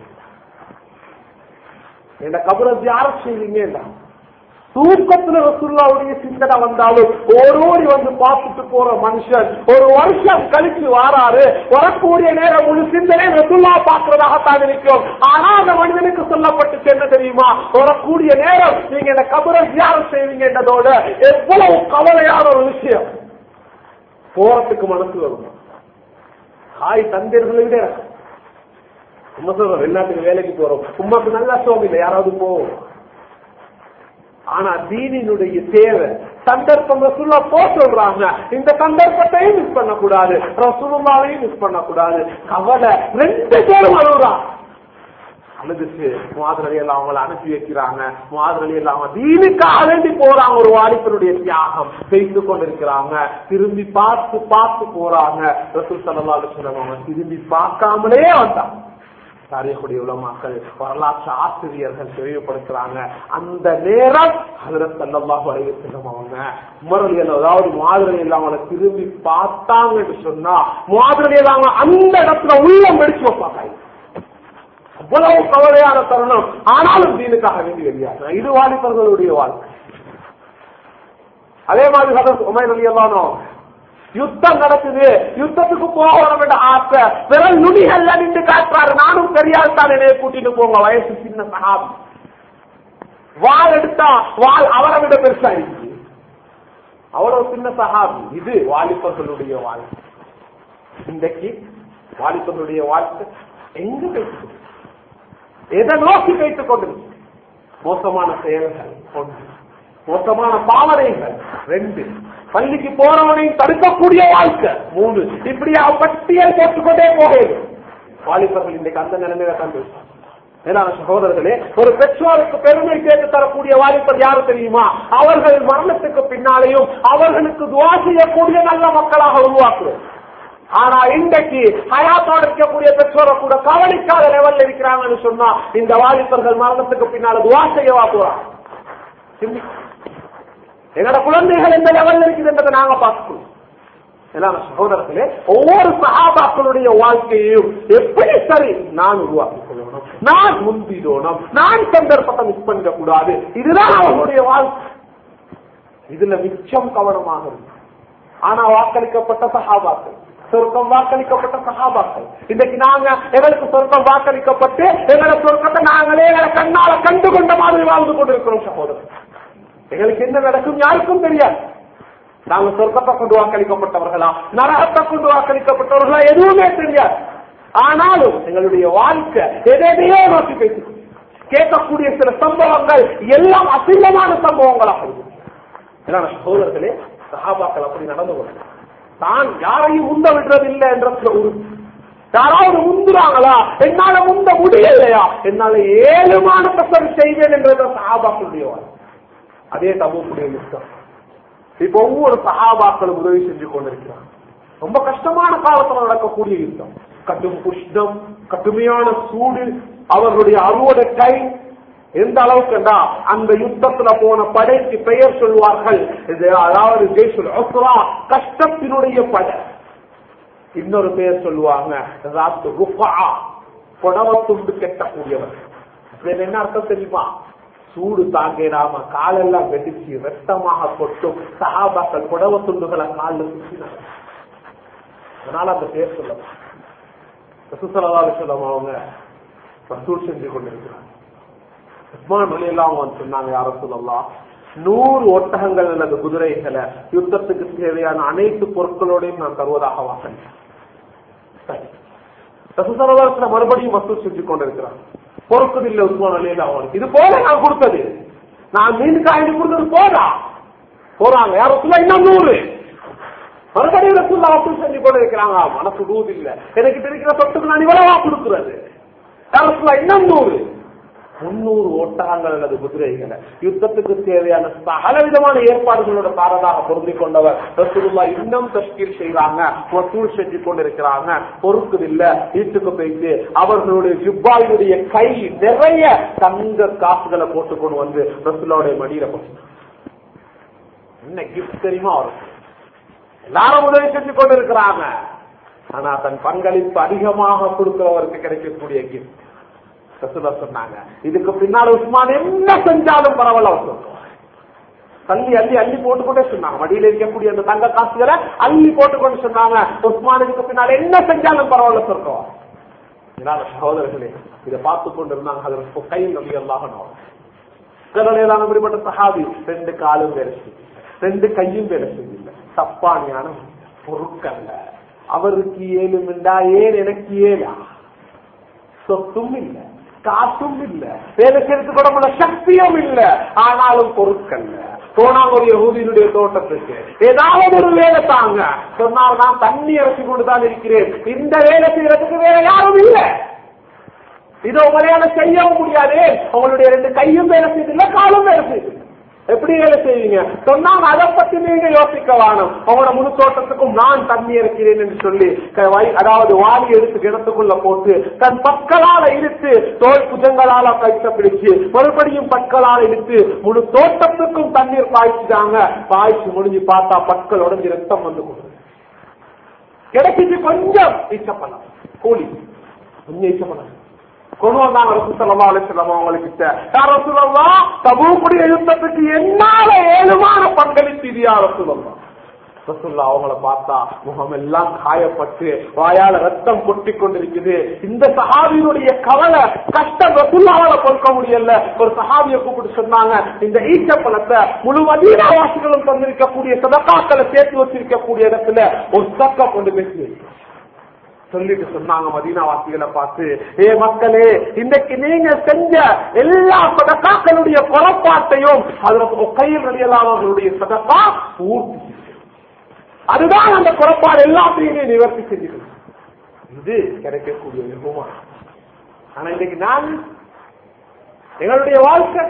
இந்த கபுர யாரும் செய்வீங்க தூக்கத்துல ரசுல்லாவுடைய சிந்தனை வந்தாலும் ஓரோடி வந்து பார்த்துட்டு போற மனுஷன் ஒரு வருஷம் கழிச்சு வாராரு வரக்கூடிய நேரம் முழு சிந்தனை ரசுல்லா பார்க்கறதாகத்தான் இருக்கும் ஆனா அந்த மனிதனுக்கு சொல்லப்பட்டுச்சு என்ன தெரியுமா வரக்கூடிய நேரம் நீங்க இந்த கபரை தியானம் செய்வீங்க என்றதோட எவ்வளவு கவலையான ஒரு விஷயம் போறதுக்கு மனசு வரும் தாய் தந்தையர்களை விட இறக்கம். உண்மை சொல்றோம் வெளிநாட்டுக்கு வேலைக்கு போறோம் உமாக்கு நல்லா சோகம் இல்லை யாராவது போவோம் ஆனா தீனினுடைய தேவை சந்தர்ப்பம் ரசூல்லா போ சொல்றாங்க இந்த சந்தர்ப்பத்தையும் மிஸ் பண்ணக்கூடாது ரசூலுல்லாவையும் மிஸ் பண்ணக்கூடாது கவலை ரெண்டு பேரும் அழுகுறான் அழுதுச்சு மாதிரி எல்லாம் அவங்கள அனுப்பி வைக்கிறாங்க மாதிரி எல்லாம் அவங்க தீனுக்காக வேண்டி போறாங்க ஒரு வாலிபனுடைய தியாகம் செய்து கொண்டிருக்கிறாங்க திரும்பி பார்த்து பார்த்து போறாங்க ரசூல் சல்லா அலுவலம் அவங்க திரும்பி பார்க்காமலே வந்தாங்க தாரியக்கூடிய உலமாக்கள் வரலாற்று ஆசிரியர்கள் தெளிவுபடுத்துறாங்க அந்த நேரம் அதில் சல்லல்லாஹு அலைஹி வஸல்லம் அவங்க உமரலியல் அதாவது மாதிரி அவங்கள திரும்பி பார்த்தாங்கன்னு சொன்னா மாதிரி அவங்க அந்த இடத்துல உள்ளம் வெடிச்சு வைப்பாங்க அவ்வளவு கவலையான தருணம் ஆனாலும் தீனுக்காக வேண்டி வெளியாக இது வாலிபர்களுடைய வாழ்க்கை அதே மாதிரி ஹதரத் உமைர் அலி அல்லானோ யுத்தம் நடக்குது யுத்தத்துக்கு போகணும் என்ற ஆசை விரல் நுனிகள்ல நின்று காட்டுறாரு நானும் தெரியாது தான் என்னைய கூட்டிட்டு போங்க வயசு சின்ன சகாபி வாள் எடுத்தா வாள் அவரை விட பெருசா இருக்கு அவ்வளவு சின்ன சகாபி இது வாலிபர்களுடைய வாழ்க்கை இன்றைக்கு வாலிபர்களுடைய வாழ்க்கை எங்க வைத்துக் கொண்டு எதை நோக்கி வைத்துக் கொண்டு மோசமான செயல்கள் ஒன்று மோசமான பாவனைகள் ரெண்டு பள்ளிக்கு போறவனையும் தடுக்கக்கூடிய வாழ்க்கை மூணு இப்படியா பட்டியல் போட்டுக்கொண்டே போகிறது வாலிபர்கள் இன்றைக்கு அந்த நிலைமையில தான் பேசுறாங்க மேலான சகோதரர்களே ஒரு பெற்றோருக்கு பெருமை சேர்த்து தரக்கூடிய வாலிபர் யாரு தெரியுமா அவர்கள் மரணத்துக்கு பின்னாலேயும் அவர்களுக்கு துவா செய்யக்கூடிய நல்ல மக்களாக உருவாக்குவோம் ஆனா இன்றைக்கு ஹயாத்தோடு இருக்கக்கூடிய பெற்றோரை கூட கவனிக்காத லெவல்ல இருக்கிறாங்கன்னு சொன்னா இந்த வாலிபர்கள் மரணத்துக்கு பின்னால துவா செய்யவா போறாங்க சிந்தி. எங்களோட குழந்தைகள் எந்த லெவல்ல இருக்குதுன்றதை நாங்க பார்க்கணும் மேலான சகோதரர்களே ஒவ்வொரு சகாபாக்களுடைய வாழ்க்கையையும் எப்படி சரி நான் உருவாக்கிக் கொள்ளணும் நான் முந்திடணும் நான் சந்தர்ப்பத்தை மிஸ் பண்ணிக்க கூடாது இதுதான் அவர்களுடைய வாழ்க்கை இதுல மிச்சம் கவனமாக இருக்கு ஆனா வாக்களிக்கப்பட்ட சகாபாக்கள் சொர்க்கம் வாக்களிக்கப்பட்ட சகாபாக்கள் இன்னைக்கு நாங்க எங்களுக்கு சொர்க்கம் வாக்களிக்கப்பட்டு எங்களை சொர்க்கத்தை நாங்களே எங்களை கண்ணால கண்டு கொண்ட மாதிரி வாழ்ந்து கொண்டிருக்கிறோம் சகோதரர் எங்களுக்கு என்ன நடக்கும் யாருக்கும் தெரியாது நாங்க சொர்க்கத்தை கொண்டு வாக்களிக்கப்பட்டவர்களா நரகத்தை கொண்டு வாக்களிக்கப்பட்டவர்களா எதுவுமே தெரியாது ஆனாலும் எங்களுடைய வாழ்க்கை எதையோ நோக்கி பேசி கேட்கக்கூடிய சில சம்பவங்கள் எல்லாம் அசிங்கமான சம்பவங்களாக இருக்கும் ஏன்னா சகோதரர்களே சகாபாக்கள் அப்படி நடந்து கொள்ளும் தான் யாரையும் முந்த விடுறது இல்லை என்ற ஒரு யாராவது முந்துறாங்களா என்னால முந்த முடியலையா என்னால ஏழுமான சரி செய்வேன் என்ற சகாபாக்களுடைய வாழ்க்கை அதே தபுக்குடைய யுத்தம் இப்ப ஒவ்வொரு சகாபாக்களும் உதவி செஞ்சு கொண்டிருக்கிறாங்க ரொம்ப கஷ்டமான காலத்துல நடக்கக்கூடிய யுத்தம் கடும் உஷ்ணம் கடுமையான சூடு அவர்களுடைய அறுவடை டைம் எந்த அளவுக்குண்டா அந்த யுத்தத்துல போன படைக்கு பெயர் சொல்வார்கள் இது அதாவது ஜெய்சுல் அஸ்ரா கஷ்டத்தினுடைய படை இன்னொரு பெயர் சொல்லுவாங்க ராத்து ருஃபா புடவ துண்டு கெட்டக்கூடியவர் இதுல என்ன அர்த்தம் தெரியுமா சூடு தாங்கிடாம காலெல்லாம் வெடிச்சு ரத்தமாக கொட்டும் சகாபாக்கள் புடவ துண்டுகளை காலில் சுற்றினாங்க அதனால அந்த பேர் சொல்லலாம் ரசூசலா சொல்லம் அவங்க வசூல் செஞ்சு கொண்டிருக்கிறாங்க உஸ்மான் அலி எல்லாம் வந்து சொன்னாங்க யார சொல்லலாம் நூறு ஒட்டகங்கள் அல்லது குதிரைகளை யுத்தத்துக்கு தேவையான அனைத்து பொருட்களோடையும் நான் தருவதாக வாசனை ரசூசலா மறுபடியும் வசூல் செஞ்சு கொண்டிருக்கிறாங்க பொறுக்குது இல்ல உஸ்மான் அலி அவனுக்கு இது போல நான் கொடுத்தது நான் மீன் காய்ச்சி கொடுத்தது போதா போறாங்க யாரும் சொல்ல இன்னும் நூறு மறுபடியும் ரசூல்லா வசூல் செஞ்சு கொண்டு இருக்கிறாங்க மனசு நூறு இல்ல எனக்கு இருக்கிற சொத்துக்கு நான் இவ்வளவா கொடுக்கிறது யாரும் சொல்ல இன்னும் நூறு முன்னூறு ஒட்டகங்கள் அல்லது குதிரைகளை யுத்தத்துக்கு தேவையான சகல விதமான ஏற்பாடுகளோட காரதாக பொருந்திக் கொண்டவர் ரசூலுல்லா இன்னும் தஷ்கீல் செய்யறாங்க வசூல் செஞ்சு கொண்டிருக்கிறாங்க பொறுக்குது இல்ல வீட்டுக்கு போயிட்டு அவர்களுடைய ஜிப்பாயினுடைய கை நிறைய தங்க காசுகளை போட்டு கொண்டு வந்து ரசூல்லாவுடைய மடியில போட்டு என்ன கிஃப்ட் தெரியுமா அவருக்கு எல்லாரும் உதவி செஞ்சு கொண்டிருக்கிறாங்க ஆனா தன் பங்களிப்பு அதிகமாக கொடுக்கிறவருக்கு கிடைக்கக்கூடிய கிஃப்ட் ரசூலா சொன்னாங்க இதுக்கு பின்னால் உஸ்மான் என்ன செஞ்சாலும் பரவாயில்ல அவர் சொல்லுவார் தள்ளி அள்ளி அள்ளி போட்டுக்கொண்டே சொன்னாங்க மடியில இருக்கக்கூடிய அந்த தங்க காசுகளை அள்ளி போட்டுக்கொண்டு சொன்னாங்க உஸ்மான் இதுக்கு பின்னால் என்ன செஞ்சாலும் பரவாயில்ல சொல்லுவார் இதனால சகோதரர்களே இதை பார்த்து கொண்டு இருந்தாங்க அதற்கு கையில் நம்பி எல்லாகணும் கடலையிலான இப்படிப்பட்ட சஹாபி ரெண்டு காலும் வேலை செய்யல ரெண்டு கையும் வேலை செய்யல தப்பானியான பொருட்கள்ல அவருக்கு ஏழுமெண்டா ஏன் எனக்கு ஏழா சொத்தும் இல்ல காசும் இல்ல வேலை செய்யறதுக்கு கூட சக்தியும் இல்ல ஆனாலும் பொருட்கள்ல போனாங்க ஒரு யகூதியினுடைய தோட்டத்துக்கு ஏதாவது ஒரு வேலை தாங்க சொன்னால் நான் தண்ணி இறச்சி கொண்டுதான் இருக்கிறேன் இந்த வேலை செய்யறதுக்கு வேற யாரும் இல்லை இது உங்களால செய்யவும் முடியாது உங்களுடைய ரெண்டு கையும் வேலை செய்தில்ல காலும் வேலை செய்தில்லை எப்படி வேலை செய்வீங்க சொன்னாங்க அதை பத்தி நீங்க யோசிக்க வேணும் உங்களோட முழு தோட்டத்துக்கும் நான் தண்ணி இறக்கிறேன் என்று சொல்லி க- வை- அதாவது வாளி எடுத்து கிணத்துக்குள்ள போட்டு தன் பற்களால இழுத்து தோல் புஜங்களால கைத்த பிடிச்சு மறுபடியும் பற்களால இழுத்து முழு தோட்டத்துக்கும் தண்ணீர் பாய்ச்சிட்டாங்க பாய்ச்சி முடிஞ்சு பார்த்தா பற்கள் உடஞ்சி ரத்தம் வந்து கொண்டு கிடைச்சிச்சு கொஞ்சம் ஈச்சப்பழம் கூலி கொஞ்சம் ஈச்சப்பழம் கொண்டு வந்தாங்க ரசூசல்லா அலிஸ்லாம் அவங்ககிட்ட யார் ரசூலல்லா தபூக்குடைய யுத்தத்துக்கு என்னால ஏழுமான பங்களிப்பு இது யார் ரசூலல்லா ரசூல்லா அவங்கள பார்த்தா முகம் எல்லாம் காயப்பட்டு வாயால ரத்தம் கொட்டி கொண்டிருக்குது இந்த சஹாபியினுடைய கவலை கஷ்டம் ரசூல்லாவால பொறுக்க முடியல ஒரு சஹாபியை கூப்பிட்டு சொன்னாங்க இந்த ஈச்ச பழத்தை முழு மதீனாவாசிகளும் தந்திருக்கக்கூடிய சதக்காக்களை சேர்த்து வச்சிருக்கக்கூடிய இடத்துல ஒரு சக்கா கொண்டு பேசி சொல்லிட்டு சொன்னாங்க மதீனா வாசிகளை பார்த்து ஏ மக்களே இன்னைக்கு நீங்க செஞ்ச எல்லா சதக்காக்களுடைய புறப்பாட்டையும் அதுல கையில் அவர்களுடைய சதக்கா பூர்த்தி செய்யும். அதுதான் அந்த புறப்பாடு எல்லாத்தையுமே நிவர்த்தி செஞ்சிடும் இது கிடைக்கக்கூடிய ஒரு பகுமானம் ஆனா இன்னைக்கு நான் எங்களுடைய வாழ்க்கை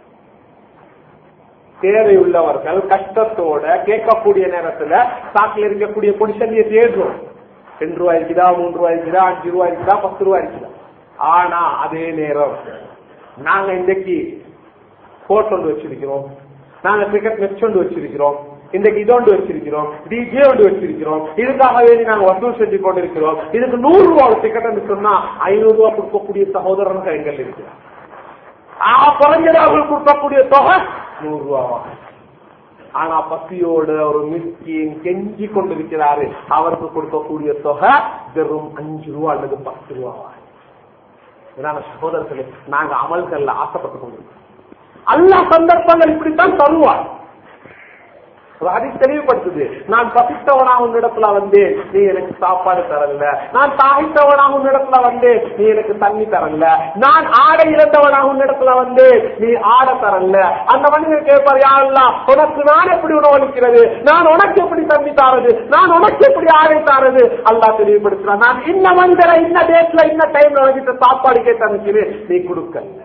தேவையுள்ளவர்கள் கஷ்டத்தோட கேட்கக்கூடிய நேரத்துல சாக்கில் இருக்கக்கூடிய பொடிசல்லியை தேடுறோம் ரெண்டு ரூபாய் இருக்குதா மூன்று ரூபாய் இருக்குதா அஞ்சு ரூபாய் இருக்குதா பத்து ரூபாய் இருக்குதா ஆனா அதே நேரம் நாங்க இன்னைக்கு கோட் ஒன்று வச்சிருக்கிறோம் நாங்க கிரிக்கெட் மேட்ச் ஒன்று வச்சிருக்கிறோம் இன்றைக்கு இதோண்டு வச்சிருக்கிறோம் டிஜே ஒன்று வச்சிருக்கிறோம் இதுக்காக வேண்டி நாங்க வசூல் செஞ்சு கொண்டிருக்கிறோம் இதுக்கு நூறு ரூபாய் டிக்கெட் சொன்னா ஐநூறு ரூபாய் கொடுக்கக்கூடிய சகோதரர்கள் எங்கள் இருக்கிறார் ஆக குறைஞ்சது அவர்களுக்கு கொடுக்கக்கூடிய தொகை நூறு ரூபாவா ஆனா பசியோட ஒரு மிஸ்கின் கெஞ்சி கொண்டிருக்கிறாரு அவருக்கு கொடுக்கக்கூடிய தொகை வெறும் அஞ்சு ரூபா அல்லது பத்து ரூபாவா இதான சகோதரர்களே நாங்க அமல்கள்ல ஆசைப்பட்டு கொண்டிருக்கோம் அல்லா சந்தர்ப்பங்கள் இப்படித்தான் தருவார் அது தெளிவுபடுத்துது நான் பசித்தவனா உன்னிடத்துல வந்தேன் நீ எனக்கு சாப்பாடு தரல நான் தாகித்தவனா உன்னிடத்துல வந்தேன் நீ எனக்கு தண்ணி தரல நான் ஆடை இழந்தவனா உன்னிடத்துல வந்தேன் நீ ஆடை தரல அந்த மனிதர் கேட்பார் யாரெல்லாம் உனக்கு நான் எப்படி உணவளிக்கிறது நான் உனக்கு எப்படி தண்ணி தாரது நான் உனக்கு எப்படி ஆடை தாரது அல்லா தெளிவுபடுத்துறான் நான் இன்ன மனிதரை இன்ன டேட்ல இன்ன டைம்ல உனக்கு சாப்பாடு கேட்டு அனுப்பினேன் நீ கொடுக்கல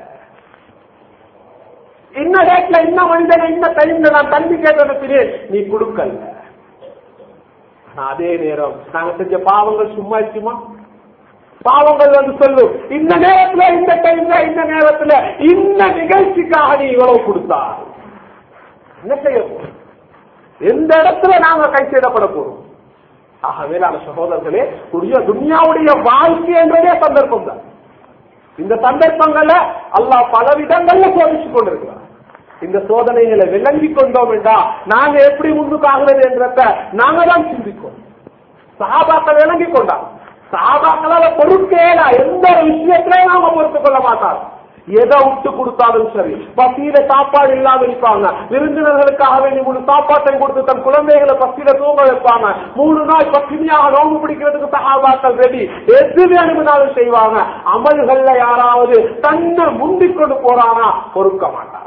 இன்ன டேட்ல இன்ன மனிதனை இன்ன டைம்ல நான் தண்ணி கேட்டு அனுப்பினேன் நீ கொடுக்கல ஆனா அதே நேரம் நாங்க செஞ்ச பாவங்கள் சும்மா இருக்குமா பாவங்கள் வந்து சொல்லும் இந்த நேரத்துல இந்த டைம்ல இந்த நேரத்துல இந்த நிகழ்ச்சிக்காக நீ இவ்வளவு கொடுத்தா என்ன செய்ய போறோம் எந்த இடத்துல நாங்க கை செய்தப்பட போறோம் ஆகவே நான் சகோதரர்களே புரிய துனியாவுடைய வாழ்க்கை என்றதே சந்தர்ப்பம் தான் இந்த சந்தர்ப்பங்களை அல்லாஹ் பல விதங்கள்ல சோதிச்சு கொண்டிருக்கிறார் இந்த சோதனைகளை விளங்கி கொண்டோம் என்றா நாங்க எப்படி முன்னுக்காகிறது என்றத நாங்க தான் சிந்திக்கோம் சஹாபாக்கள் விளங்கி கொண்டார் சஹாபாக்களால பொறுக்கேல எந்த ஒரு விஷயத்திலையும் நாம பொறுத்துக் கொள்ள மாட்டார் எதை விட்டு கொடுத்தாலும் சரி பசியில சாப்பாடு இல்லாம இருப்பாங்க விருந்தினர்களுக்காக வேண்டி மூணு சாப்பாட்டை கொடுத்து தன் குழந்தைகளை பசியில தூங்க வைப்பாங்க மூணு நாள் பசினியாக நோம்பு பிடிக்கிறதுக்கு சகாபாக்கள் ரெடி எது வேணும்னாலும் செய்வாங்க அமல்கள்ல யாராவது தன்னை முந்திக் கொண்டு போறானா பொறுக்க மாட்டார்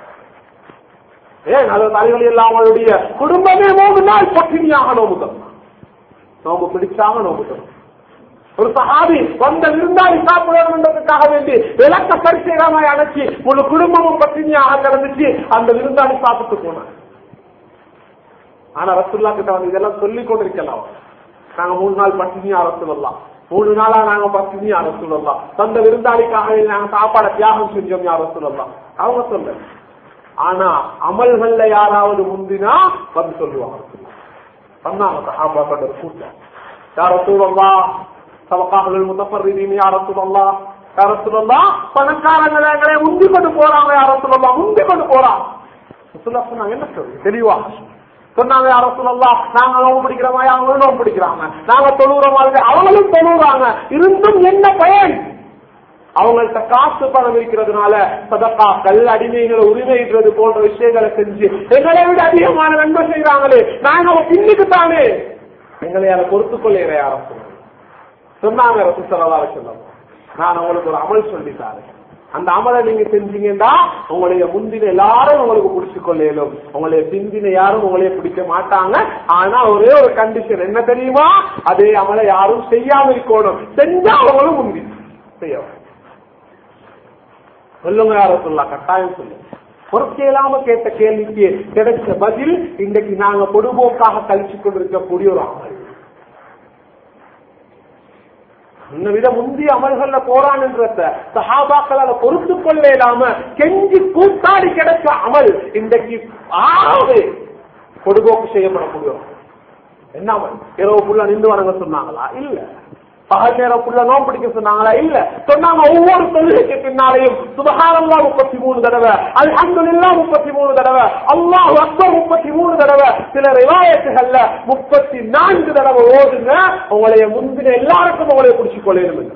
ஏன் அது தலைவலி இல்லாமலுடைய குடும்பமே மூணு நாள் பட்டினியாக நோம்பு தரும் நோம்பு பிடிச்சாம நோம்பு தரும் ஒரு சகாபி வந்த விருந்தாளி சாப்பிடணுன்றதுக்காக வேண்டி விளக்க பரிசீலமாய் அணைச்சி முழு குடும்பமும் பட்டினியாக கிடந்துச்சு அந்த விருந்தாளி சாப்பிட்டு போனார் ஆனா ரசுல்லா கிட்ட வந்து இதெல்லாம் சொல்லிக் கொண்டிருக்கலாம் நாங்க மூணு நாள் பட்டினியா ரசுல்லலாம் மூணு நாளா நாங்க பட்டினியா ரசுல்லலாம் தந்த விருந்தாளிக்காக வேண்டி நாங்க சாப்பாட தியாகம் செஞ்சோம் யார் ரசுல்லலாம் அவங்க சொல்ல ஆனா அமல்கள்ல யாராவது முந்தினா வந்து சொல்லுவாங்க வந்தாங்க சஹாபாக்கள் ஒரு கூட்டம் யார் ரசூலல்லாஹ் சவக்காஹுல் முத்தஃபர்ரிதீன் யா ரசூலல்லாஹ் யா ரசூலல்லாஹ் பணக்காரங்களை எங்களை முந்தி கொண்டு போறாங்க யா ரசூலல்லாஹ் முந்தி கொண்டு போறாங்க ரசூலுல்லாஹ் சொன்னாங்க என்ன சொல்லு தெளிவா சொன்னாங்க யா ரசூலல்லாஹ் நாங்க நோம்பு பிடிக்கிறோமா அவங்களும் நோம்பு பிடிக்கிறாங்க நாங்க தொழுகிற மாதிரி அவங்களும் தொழுகிறாங்க இருந்தும் என்ன பயன் அவங்கள்ட்ட காசு பணம் இருக்கிறதுனால சதக்காக்கள் அடிமைகளை உரிமையிடுறது போன்ற விஷயங்களை செஞ்சு எங்களை விட அதிகமான நன்மை செய்யறாங்களே நாங்க பின்னுக்கு தானே எங்களை அதை பொறுத்துக் கொள்ள யாரும் சொன்னாங்க ரசூசரவா சொன்னாங்க நான் உங்களுக்கு ஒரு அமல் சொல்லித்தாரேன் அந்த அமலை நீங்க செஞ்சீங்கன்னா உங்களுடைய முந்தின எல்லாரும் உங்களுக்கு பிடிச்சு கொள்ளையிலும் உங்களுடைய பிந்தின யாரும் உங்களைய பிடிக்க மாட்டாங்க ஆனா ஒரே ஒரு கண்டிஷன் என்ன தெரியுமா அதே அமலை யாரும் செய்யாம இருக்கணும் செஞ்சா அவங்களும் முந்தி செய்ய சொல்லுங்க யார சொல்லலாம் கட்டாயம் சொல்லுங்க பொறுக்க இல்லாம கேட்ட கேள்விக்கு கிடைச்ச பதில் இன்றைக்கு நாங்க பொதுபோக்காக கழிச்சு கொண்டிருக்கக்கூடிய ஒரு அமல் உன்னை விட முந்தைய அமல்கள்ல போறான்ன்றத சஹாபாக்களால பொறுத்து கொள்ள இல்லாம கெஞ்சி கூத்தாடி கிடைச்ச அமல் இன்றைக்கு ஆறு பொதுபோக்கு செய்யப்படக்கூடிய என்ன அமல் இரவு புள்ள நின்று வணங்க சொன்னாங்களா இல்ல பகல் நேரம் புள்ள நோம் பிடிக்க சொன்னாங்களா இல்ல சொன்னாங்க ஒவ்வொரு தொழிலுக்கு பின்னாலையும் சுபகாரல்லா முப்பத்தி மூணு தடவை அல்ஹம்துலில்லா முப்பத்தி மூணு தடவை அல்லாஹ் அக்பர் முப்பத்தி மூணு தடவை சில ரிவாயத்துகள்ல முப்பத்தி நான்கு தடவை ஓதுங்க உங்களைய முந்தின எல்லாருக்கும் உங்களைய பிடிச்சு கொள்ளையிடும்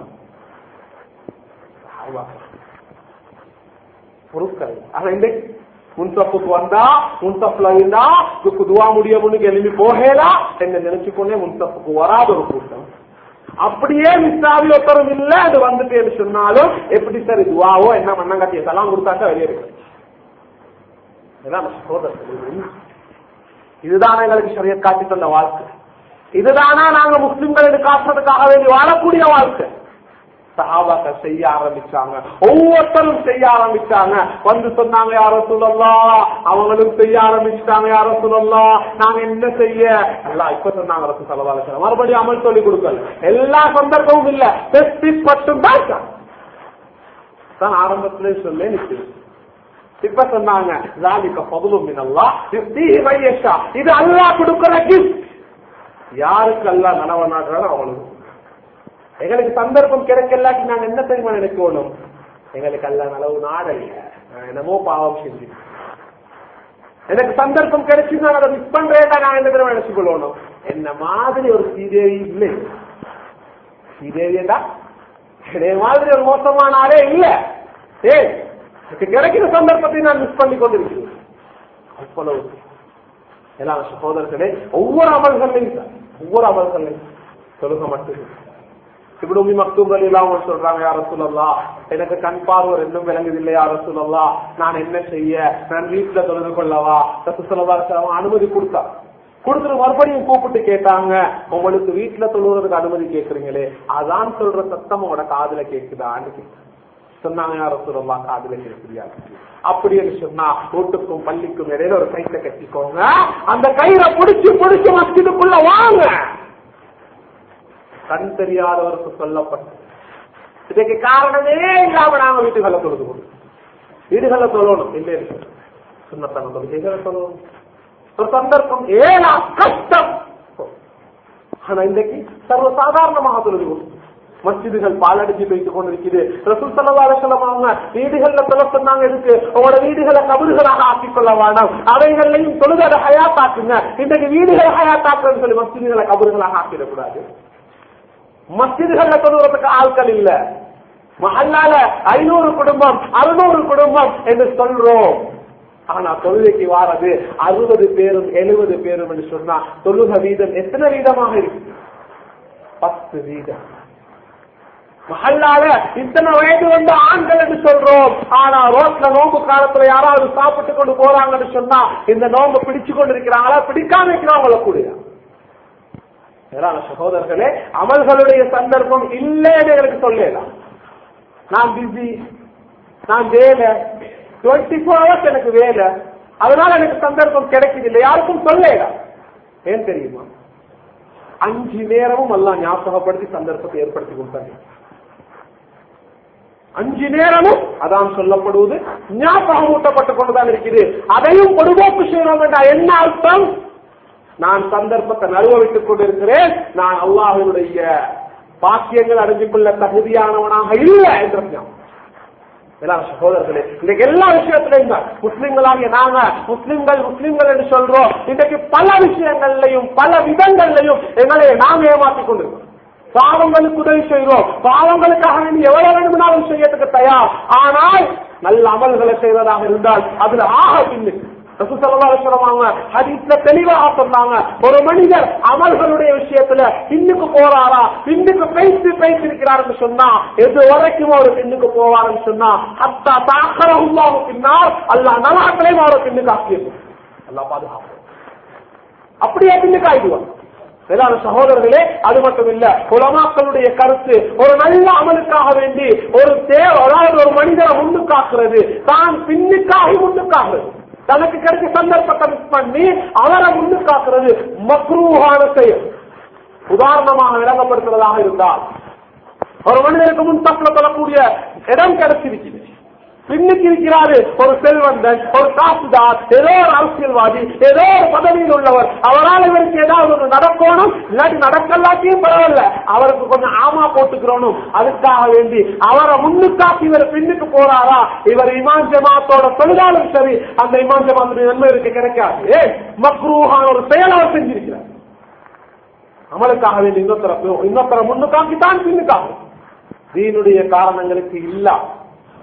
பொருட்கள் ஆனா இன்றைக்கு முன்சப்புக்கு வந்தா முன்சப்புல இருந்தா துக்கு துவா முடிய முன்னுக்கு எழுப்பி போகலா என்ன நினைச்சுக்கொண்டே முன்சப்புக்கு வராத ஒரு கூட்டம் அப்படியே மிஸ்ஸாவி ஒருத்தரும் இல்ல அது வந்துட்டேன்னு சொன்னாலும் எப்படி சார் இதுவாவோ என்ன மண்ணங்கட்டிய தலாம் கொடுத்தாக்கா வெளியே இருக்கு இதான் சகோதரர்கள். இதுதானே எங்களுக்கு ஷரியத் காட்டி தந்த வாழ்க்கை இதுதானா நாங்க முஸ்லிம்களுக்கு காட்டுறதுக்காக வேண்டி வாழக்கூடிய வாழ்க்கை சஹாபாக்கள் செய்ய ஆரம்பிச்சாங்க ஒவ்வொருத்தரும் செய்ய ஆரம்பிச்சாங்க வந்து சொன்னாங்க யாரோ சொல்லலாம் அவங்களும் செய்ய ஆரம்பிச்சுட்டாங்க யாரோ சொல்லலாம் நாங்க என்ன செய்ய எல்லாம் இப்ப சொன்னாங்க ரசூல் ஸல்லல்லாஹு அலைஹி வஸல்லம். மறுபடியும் அமல் சொல்லி கொடுக்கல எல்லா சந்தர்ப்பமும் இல்ல டெஸ்டிஸ் மட்டும் தான் தான் ஆரம்பத்திலே சொல்ல நிற்குது இப்ப சொன்னாங்க ذَلِكَ فَضْلٌ مِنَ اللَّهِ يُؤْتِيهِ مَن يَشَاءُ. இது அல்லாஹ் கொடுக்கிற gift யாருக்கு அல்லாஹ் நனவ நாடுறாரோ அவனுக்கு எங்களுக்கு சந்தர்ப்பம் கிடைக்கலாட்டி நாங்க என்ன தெரியுமா நினைக்கணும் எங்களுக்கு அல்ல நலவு நாடல்ல நான் என்னமோ பாவம் செஞ்சு எனக்கு சந்தர்ப்பம் கிடைச்சு நான் அதை மிஸ் பண்றேன் நான் என்ன தெரியுமா நினைச்சு கொள்ளணும் என்ன மாதிரி ஒரு ஸ்ரீதேவி இல்லை ஸ்ரீதேவியண்டா இதே மாதிரி ஒரு மோசமான ஆளே இல்ல ஏய் எனக்கு கிடைக்கிற சந்தர்ப்பத்தை நான் மிஸ் பண்ணி கொண்டிருக்கிறேன் அவ்வளவு எல்லாம் சகோதரர்களே ஒவ்வொரு அமல்களையும் சார், ஒவ்வொரு அமல்களையும் தொழுக மட்டும் இப்படி உமி மக்தூம்கள் எல்லாம் சொல்றாங்க யார சொல்லலாம் எனக்கு கண் பார்வை ரெண்டும் விளங்குதில்லை யார சொல்லலாம் நான் என்ன செய்ய நான் வீட்டுல தொழுது கொள்ளவா ரசு சொல்லவா அனுமதி கொடுத்தா கொடுத்துட்டு மறுபடியும் கூப்பிட்டு கேட்டாங்க உங்களுக்கு வீட்டுல தொழுவதற்கு அனுமதி கேக்குறீங்களே அதான் சொல்ற சத்தம் உங்களோட காதுல கேக்குதான்னு கேட்டாங்க. சொன்னாங்க யார சொல்லலாம் காதுல கேட்குறியா அப்படின்னு சொன்னா வீட்டுக்கும் பள்ளிக்கும் இடையில ஒரு கயிறை கட்டிக்கோங்க அந்த கயிறை பிடிச்சு பிடிச்சு மஸ்ஜிதுக்குள்ள வாங்க கண் தெரியாதவருக்கு சொல்லப்பட்டு இதுக்கு காரணமே இல்லாம நாங்க வீட்டுகளை தொழுது கொள்ளும் வீடுகளை தொழணும் இல்லை சுண்ணத்தான தொழுகைகளை தொழணும் ஒரு சந்தர்ப்பம் ஏழா கஷ்டம் ஆனா இன்றைக்கு சர்வ சாதாரணமாக தொழுது கொள்ளும் மஸ்ஜிதுகள் பாலடிச்சு வைத்துக் கொண்டிருக்குது ரசூல் சல்லல்லாஹு அலைஹி வஸல்லம் அவங்க வீடுகள்ல தொழ சொன்னாங்க இருக்கு உங்களோட வீடுகளை கபறுகளாக ஆக்கிக் கொள்ள வேண்டாம் அவைகளையும் தொழுகலை ஹயாத்தாக்குங்க இன்றைக்கு வீடுகளை ஹயாத்தாக்குன்னு சொல்லி மஸ்ஜிதுகளை கபறுகளாக ஆக்கிடக்கூடாது மஸ்ஜிதுகள்ல தொழுவதற்கு ஆட்கள் இல்ல மஹல்லால ஐநூறு குடும்பம் அறுநூறு குடும்பம் என்று சொல்றோம் ஆனா தொழுகைக்கு வாரது அறுபது பேரும் எழுபது பேரும் என்று சொன்னா தொழுக வீதம் எத்தனை வீதமாக இருக்கு பத்து வீதம் மஹல்லால இத்தனை வயது வந்த ஆண்கள் என்று சொல்றோம் ஆனா ரோட்ல நோம்பு காலத்துல யாராவது சாப்பிட்டு கொண்டு போறாங்கன்னு சொன்னா இந்த நோம்பு பிடிச்சு கொண்டு இருக்கிறாங்களா பிடிக்காம இருக்கிறாங்களா கூட மேலான சகோதரர்களே அமல்களுடைய சந்தர்ப்பம் இல்லைன்னு எனக்கு சொல்லலாம் நான் பிஸி நான் வேலை டுவெண்ட்டி ஃபோர் ஹவர்ஸ் எனக்கு வேலை அதனால எனக்கு சந்தர்ப்பம் கிடைக்குது இல்லை யாருக்கும் சொல்லலாம் ஏன் தெரியுமா அஞ்சு நேரமும் எல்லாம் ஞாபகப்படுத்தி சந்தர்ப்பத்தை ஏற்படுத்தி கொடுத்தாங்க அஞ்சு நேரமும் அதான் சொல்லப்படுவது ஞாபகம் ஊட்டப்பட்டுக் கொண்டுதான் இருக்குது அதையும் பொதுவோக்கு செய்யணும் என்ற என்ன அர்த்தம் நான் சந்தர்ப்பத்தை நழுவவிட்டுக் கொண்டிருக்கிறேன் நான் அல்லாஹனுடைய பாக்கியங்கள் அறிஞ்சு கொள்ள தகுதியானவனாக இல்லை என்ற ஞாபகம். எல்லாரும் சகோதரர்களே இன்னைக்கு எல்லா விஷயத்திலையும் தான் முஸ்லிம்களாகிய நாங்க முஸ்லிம்கள் முஸ்லிம்கள் என்று சொல்றோம் இன்றைக்கு பல விஷயங்கள்லையும் பல விதங்கள்லையும் எங்களை நாங்க ஏமாற்றிக் கொண்டிருக்கோம் பாவங்களுக்கு உதவி செய்கிறோம் பாவங்களுக்காக வேண்டி எவ்வளவு வேண்டுமானாலும் செய்யறதுக்கு தயார் ஆனால் நல்ல அமல்களை செய்வதாக இருந்தால் அதுல ஆக பின்னுக்கு ஹதீஸ்ல தெளிவாக சொன்னாங்க ஒரு மனிதர் அமல்களுடைய விஷயத்துல பின்னுக்கு போறாரா பின்னுக்கு பேசி பேசியிருக்கிறார் சொன்னா எது வரைக்கும் ஒரு பின்னுக்கு போவார்னு சொன்னா அத்தா தாக்கர உல்லாவு பின்னால் அல்ல நலாக்களையும் அவரை பின்னுக்கு ஆக்கியிருக்கும் அல்லா பாதுகாப்பு அப்படியே பின்னுக்கு ஆயிடுவார் வேளாண் சகோதரர்களே அது மட்டும் இல்ல உலமாக்களுடைய கருத்து ஒரு நல்ல அமலுக்காக வேண்டி ஒரு தேவை அதாவது ஒரு மனிதரை முன்னுக்காக்குறது தான் பின்னுக்காகி முன்னுக்காகிறது தனக்கு கிடைச்ச சந்தர்ப்பத்தை மிஸ் பண்ணி அவரை முன்னுக்காக்குறது மக்ரூஹான செயல் உதாரணமாக விளங்கப்படுத்துவதாக இருந்தால் ஒரு மனிதனுக்கு முன் தப்புல சொல்லக்கூடிய இடம் கிடைச்சிருக்கிறது பின்னுக்கு இருக்கிறாரு ஒரு செல்வந்தன் ஒரு காசுதார் ஏதோ ஒரு அரசியல்வாதி ஏதோ ஒரு பதவியில் உள்ளவர் அவரால் இவருக்கு ஏதாவது ஒன்று நடக்கணும் இல்லாட்டி நடக்கலாட்டியும் பரவாயில்ல அவருக்கு கொஞ்சம் ஆமா போட்டுக்கிறோனும் அதுக்காக வேண்டி அவரை முன்னுக்காக்கி இவர் பின்னுக்கு போறாரா இவர் இமான் ஜமாத்தோட தொழிலாளர் சரி அந்த இமான் ஜமாத்துடைய நன்மை இருக்கு கிடைக்காது ஏ மக்ரூஹான ஒரு செயல் அவர் செஞ்சிருக்கிறார் அமலுக்காக வேண்டி இன்னொருத்தர இன்னொருத்தர முன்னுக்காக்கித்தான் பின்னுக்காகும் தீனுடைய காரணங்களுக்கு இல்ல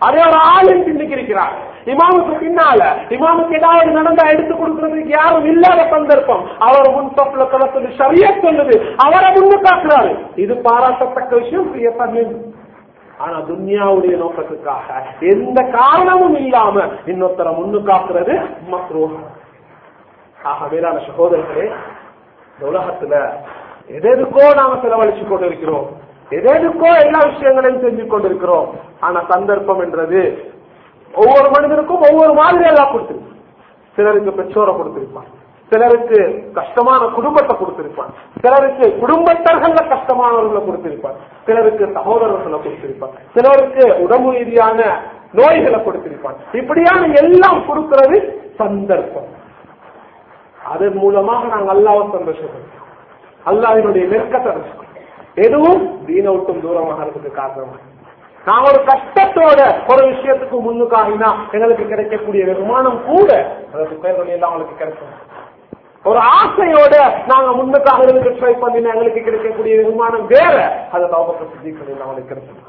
அதே ஒரு ஆளும் பின்னுக்கு இருக்கிறார் இமாமுக்கு பின்னால இமாமுக்கு ஏதாவது நடந்தா எடுத்து கொடுக்கறதுக்கு யாரும் இல்லாத சந்தர்ப்பம் அவர் முன் தொப்புல சொல்ல சொல்லி சரியா சொல்லுது அவரை முன்னு காக்குறாரு இது பாராட்டத்தக்க விஷயம் பிரியத்தன்மை ஆனா துன்யாவுடைய நோக்கத்துக்காக எந்த காரணமும் இல்லாம இன்னொருத்தரை முன்னு காக்குறது மக்ரூஹ் ஆக மேலான சகோதரர்களே இந்த உலகத்துல எதெதுக்கோ நாம செலவழிச்சு கொண்டிருக்கிறோம் எதெதுக்கோ எல்லா விஷயங்களையும் செஞ்சு கொண்டிருக்கிறோம் ஆனா சந்தர்ப்பம் என்றது ஒவ்வொரு மனிதனுக்கும் ஒவ்வொரு மாதிரி எல்லாம் கொடுத்திருப்பான் சிலருக்கு பெற்றோரை கொடுத்திருப்பான் சிலருக்கு கஷ்டமான குடும்பத்தை கொடுத்திருப்பான் சிலருக்கு குடும்பத்தர்கள்ல கஷ்டமானவர்களை கொடுத்திருப்பான் சிலருக்கு சகோதரர்களை கொடுத்திருப்பான் சிலருக்கு உடம்பு ரீதியான நோய்களை கொடுத்திருப்பான் இப்படியான எல்லாம் கொடுக்கிறது சந்தர்ப்பம் அதன் மூலமாக நாங்கள் அல்லாவை சந்தோஷப்படுத்தோம் அல்லாவினுடைய நெருக்கத்தை ரசிக்கிறோம். எதுவும் தீன விட்டும் தூரமாக இருக்கிறது காரணமாக நான் ஒரு கஷ்டத்தோட ஒரு விஷயத்துக்கு முன்னுக்காகினா எங்களுக்கு கிடைக்கக்கூடிய வெகுமானம் கூட அதற்கு பேர்கள் எல்லாம் அவங்களுக்கு கிடைக்கும் ஒரு ஆசையோட நாங்க முன்னுக்காக இருந்து ட்ரை பண்ணினா எங்களுக்கு கிடைக்கக்கூடிய வெகுமானம் வேற அதை தவப்பட்ட சித்திகள் அவங்களுக்கு கிடைக்கும்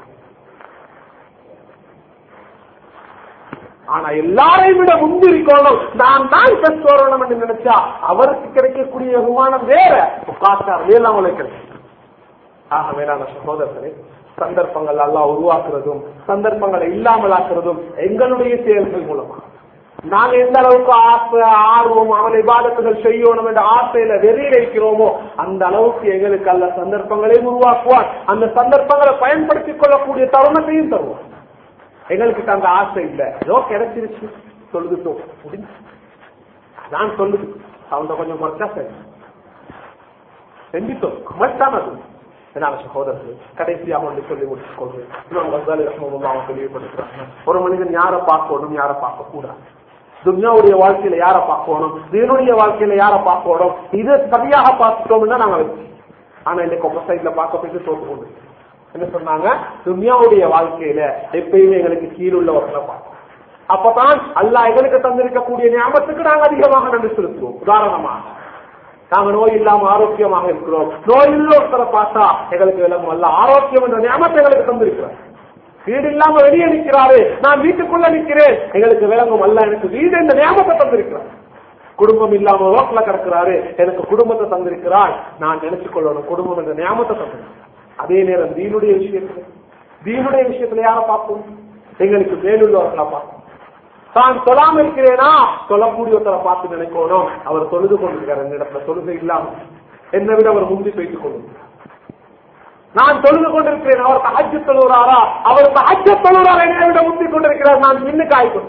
ஆனா எல்லாரையும் விட முந்திரிக்கணும் நான் தான் பெஸ்ட் வரணும் என்று நினைச்சா அவருக்கு கிடைக்கக்கூடிய வெகுமானம் வேற காத்தார் வேலை அவங்களுக்கு கிடைக்கும் ஆக மேலான சகோதரர்களே சந்தர்ப்பங்கள் எல்லாம் உருவாக்குறதும் சந்தர்ப்பங்களை இல்லாமலாக்குறதும் எங்களுடைய செயல்கள் மூலமா நாங்க எந்த அளவுக்கு ஆசை ஆர்வம் அவனை விவாதத்துகள் செய்யணும் என்ற ஆசையில வெறியில இருக்கிறோமோ அந்த அளவுக்கு எங்களுக்கு அல்ல சந்தர்ப்பங்களை உருவாக்குவான் அந்த சந்தர்ப்பங்களை பயன்படுத்திக் கொள்ளக்கூடிய தருணத்தையும் தருவான் எங்களுக்கு அந்த ஆசை இல்ல ஏதோ கிடைச்சிருச்சு சொல்லுதுட்டோம் முடிஞ்சு நான் சொல்லுது அவங்க கொஞ்சம் குறைச்சா சரி செஞ்சிட்டோம் கமல்தான் அது என்னால சகோதரர்கள் கடைசியாக ஒன்று சொல்லி முடிச்சுக் கொள்வேன் இமாம் கசாலி ரஹ்மத்துல்லாஹி அவங்க தெளிவுபடுத்துறாங்க ஒரு மனிதன் யாரை பார்க்கணும் யாரை பார்க்க கூடாது துன்யாவுடைய வாழ்க்கையில யாரை பார்க்கணும் தீனுடைய வாழ்க்கையில யாரை பார்க்கணும் இது சரியாக பார்த்துட்டோம்னா நாங்க வச்சு ஆனா இன்னைக்கு ஒப்ப சைட்ல பார்க்க போயிட்டு தோத்து கொண்டு என்ன சொன்னாங்க துன்யாவுடைய வாழ்க்கையில எப்பயுமே எங்களுக்கு கீழுள்ளவர்களை பார்க்கணும் அப்பதான் அல்லாஹ் எங்களுக்கு தந்திருக்கக்கூடிய ஞாபகத்துக்கு நாங்க அதிகமாக நன்றி செலுத்துவோம் உதாரணமாக நாங்க நோய் இல்லாம ஆரோக்கியமாக இருக்கிறோம் நோய் இல்லொருத்தரை பார்த்தா எங்களுக்கு விளங்கும் அல்ல ஆரோக்கியம் என்ற ஞாபகத்தை எங்களுக்கு தந்திருக்கிறார் வீடு இல்லாம வெளியே நிற்கிறாரு நான் வீட்டுக்குள்ள நிற்கிறேன் எங்களுக்கு விளங்கும் அல்ல எனக்கு வீடு என்ற ஞாபகத்தை தந்திருக்கிறார் குடும்பம் இல்லாம ரோட்ல கிடக்கிறாரு எனக்கு குடும்பத்தை தந்திருக்கிறார் நான் நினைச்சு கொள்ளணும் குடும்பம் என்ற ஞாபகத்தை தந்திருக்கிறார் அதே நேரம் தீனுடைய விஷயத்துல தீனுடைய விஷயத்துல யாரை பார்ப்போம் எங்களுக்கு மேலுள்ளவர்களை பார்ப்போம் தான் சொல்லாம இருக்கிறேனா சொல்லக்கூடிய ஒருத்தரை பார்த்து நினைக்கணும் அவர் தொழுது கொண்டிருக்கார் இந்த இடத்துல தொழுகை இல்லாம என்னை விட அவர் முந்தி பேசிக் கொண்டிருக்கிறார் நான் தொழுது கொண்டிருக்கிறேன் அவர் தஹஜ்ஜு தொழுகிறாரா அவர் தஹஜ்ஜு தொழுகிறார் என்னை விட முந்தி கொண்டிருக்கிறார் நான் பின்னுக்கு ஆய்க்கணும்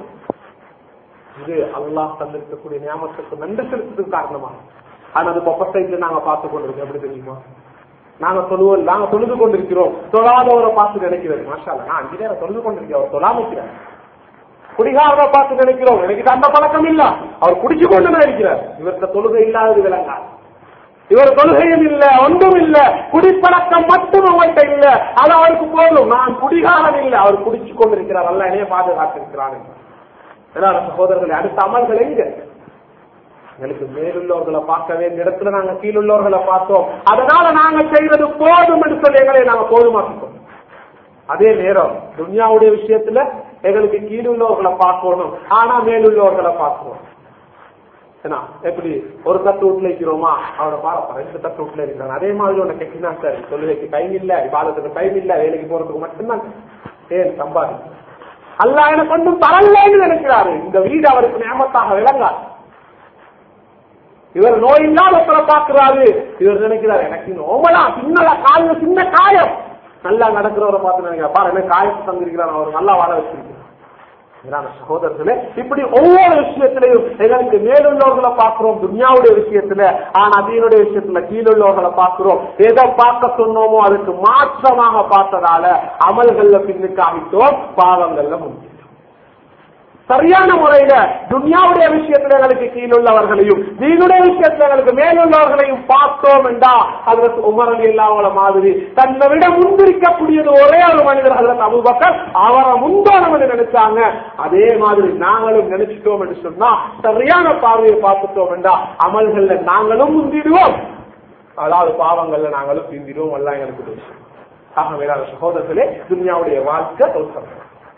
இது அல்லாஹ் தந்திருக்கக்கூடிய நியமத்துக்கு நன்றி செலுத்துறதுக்கு காரணமாக ஆனா அது பொப்பசைட்ல நாங்க பார்த்து கொண்டிருக்கோம் எப்படி தெரியுமா நாங்க சொல்லுவோம் நாங்க தொழுது கொண்டிருக்கிறோம் தொழாதவரை பார்த்து நினைக்கிறது மாஷா அல்லாஹ், நான் அஞ்சு நேரம் தொழுது கொண்டிருக்கிறேன் அவர் தொழாம இருக்கிறார் குடிகாரரை பார்த்து நினைக்கிறோம் எனக்கு அந்த பழக்கம் இல்ல அவர் குடிச்சு கொண்டு நினைக்கிறார் இவருக்கு தொழுகை இல்லாதது விளங்காது இவர் தொழுகையும் இல்ல ஒன்றும் இல்ல குடிப்பழக்கம் மட்டும் அவர்கிட்ட இல்ல அது அவருக்கு போதும் நான் குடிகாரன் இல்ல அவர் குடிச்சு கொண்டிருக்கிறார் அல்ல என்னைய பாதுகாத்திருக்கிறான் ஏன்னா சகோதரர்களை அடுத்த அமல்கள் எங்க எங்களுக்கு மேலுள்ளவர்களை பார்க்க வேண்டிய இடத்துல நாங்க கீழுள்ளவர்களை பார்த்தோம் அதனால நாங்க செய்வது போதும் என்று சொல்லி எங்களை நாங்க போதுமாக்கிட்டோம் அதே நேரம் துன்யாவுடைய விஷயத்துல எங்களுக்கு கீழுள்ளவர்களை பார்க்கணும் ஆனா மேலுள்ளவர்களை பார்க்கணும் என்ன எப்படி ஒரு தட்டு வீட்டுல இருக்கிறோமா அவனை பாரப்பா ரெண்டு தட்டு வீட்டுல இருக்கிறான் அதே மாதிரி உன்னை கேட்கினா சார் தொழுகைக்கு டைம் இல்ல விவாதத்துக்கு டைம் இல்ல வேலைக்கு போறதுக்கு மட்டும்தான் ஏன் சம்பாதி அல்லாஹ் எனக்கு ஒன்றும் தரலன்னு நினைக்கிறாரு இந்த வீடு அவருக்கு நியமத்தாக விளங்காது இவர் நோய் இல்லாத பார்க்கிறாரு இவர் நினைக்கிறார் எனக்கு நோமலா சின்னல கால சின்ன காயம் நல்லா நடக்கிறவரை பார்த்து நினைக்கிற பாரு என்ன காயத்தை தந்திருக்கிறார் அவர் நல்லா வாழ வச்சிருக்கிறார் மேலான சகோதரர்களே இப்படி ஒவ்வொரு விஷயத்திலையும் எங்களுக்கு மேலுள்ளவர்களை பார்க்கிறோம் துன்யாவுடைய விஷயத்துல ஆனா தீனுடைய விஷயத்துல கீழுள்ளவர்களை பார்க்கிறோம் எதை பார்க்க சொன்னோமோ அதுக்கு மாற்றமாக பார்த்ததால அமல்கள்ல பின்னுக்கு ஆகிட்டோம் பாவங்கள்ல முன்னிட்டோம் சரியான முறையில துன்யாவுடைய விஷயத்துல எங்களுக்கு கீழுள்ளவர்களையும் தீனுடைய விஷயத்துல எங்களுக்கு மேலுள்ளவர்களையும் பார்த்தோம் என்றா அதற்கு உமரன் இல்லாமல மாதிரி தன்னை விட முந்திரிக்கக்கூடியது ஒரே ஒரு மனிதர் அதற்கு அபுபக்கர் அவரை முந்தோணம் என்று நினைச்சாங்க அதே மாதிரி நாங்களும் நினைச்சிட்டோம் என்று சொன்னா சரியான பார்வையை பார்த்துட்டோம் என்றா அமல்கள்ல நாங்களும் முந்திடுவோம் அதாவது பாவங்கள்ல நாங்களும் பிந்திடுவோம் எல்லாம் எனக்கு தெரியும் ஆக வேளாண் சகோதரர்களே துன்யாவுடைய வாழ்க்கை ஒரு சந்தோஷம்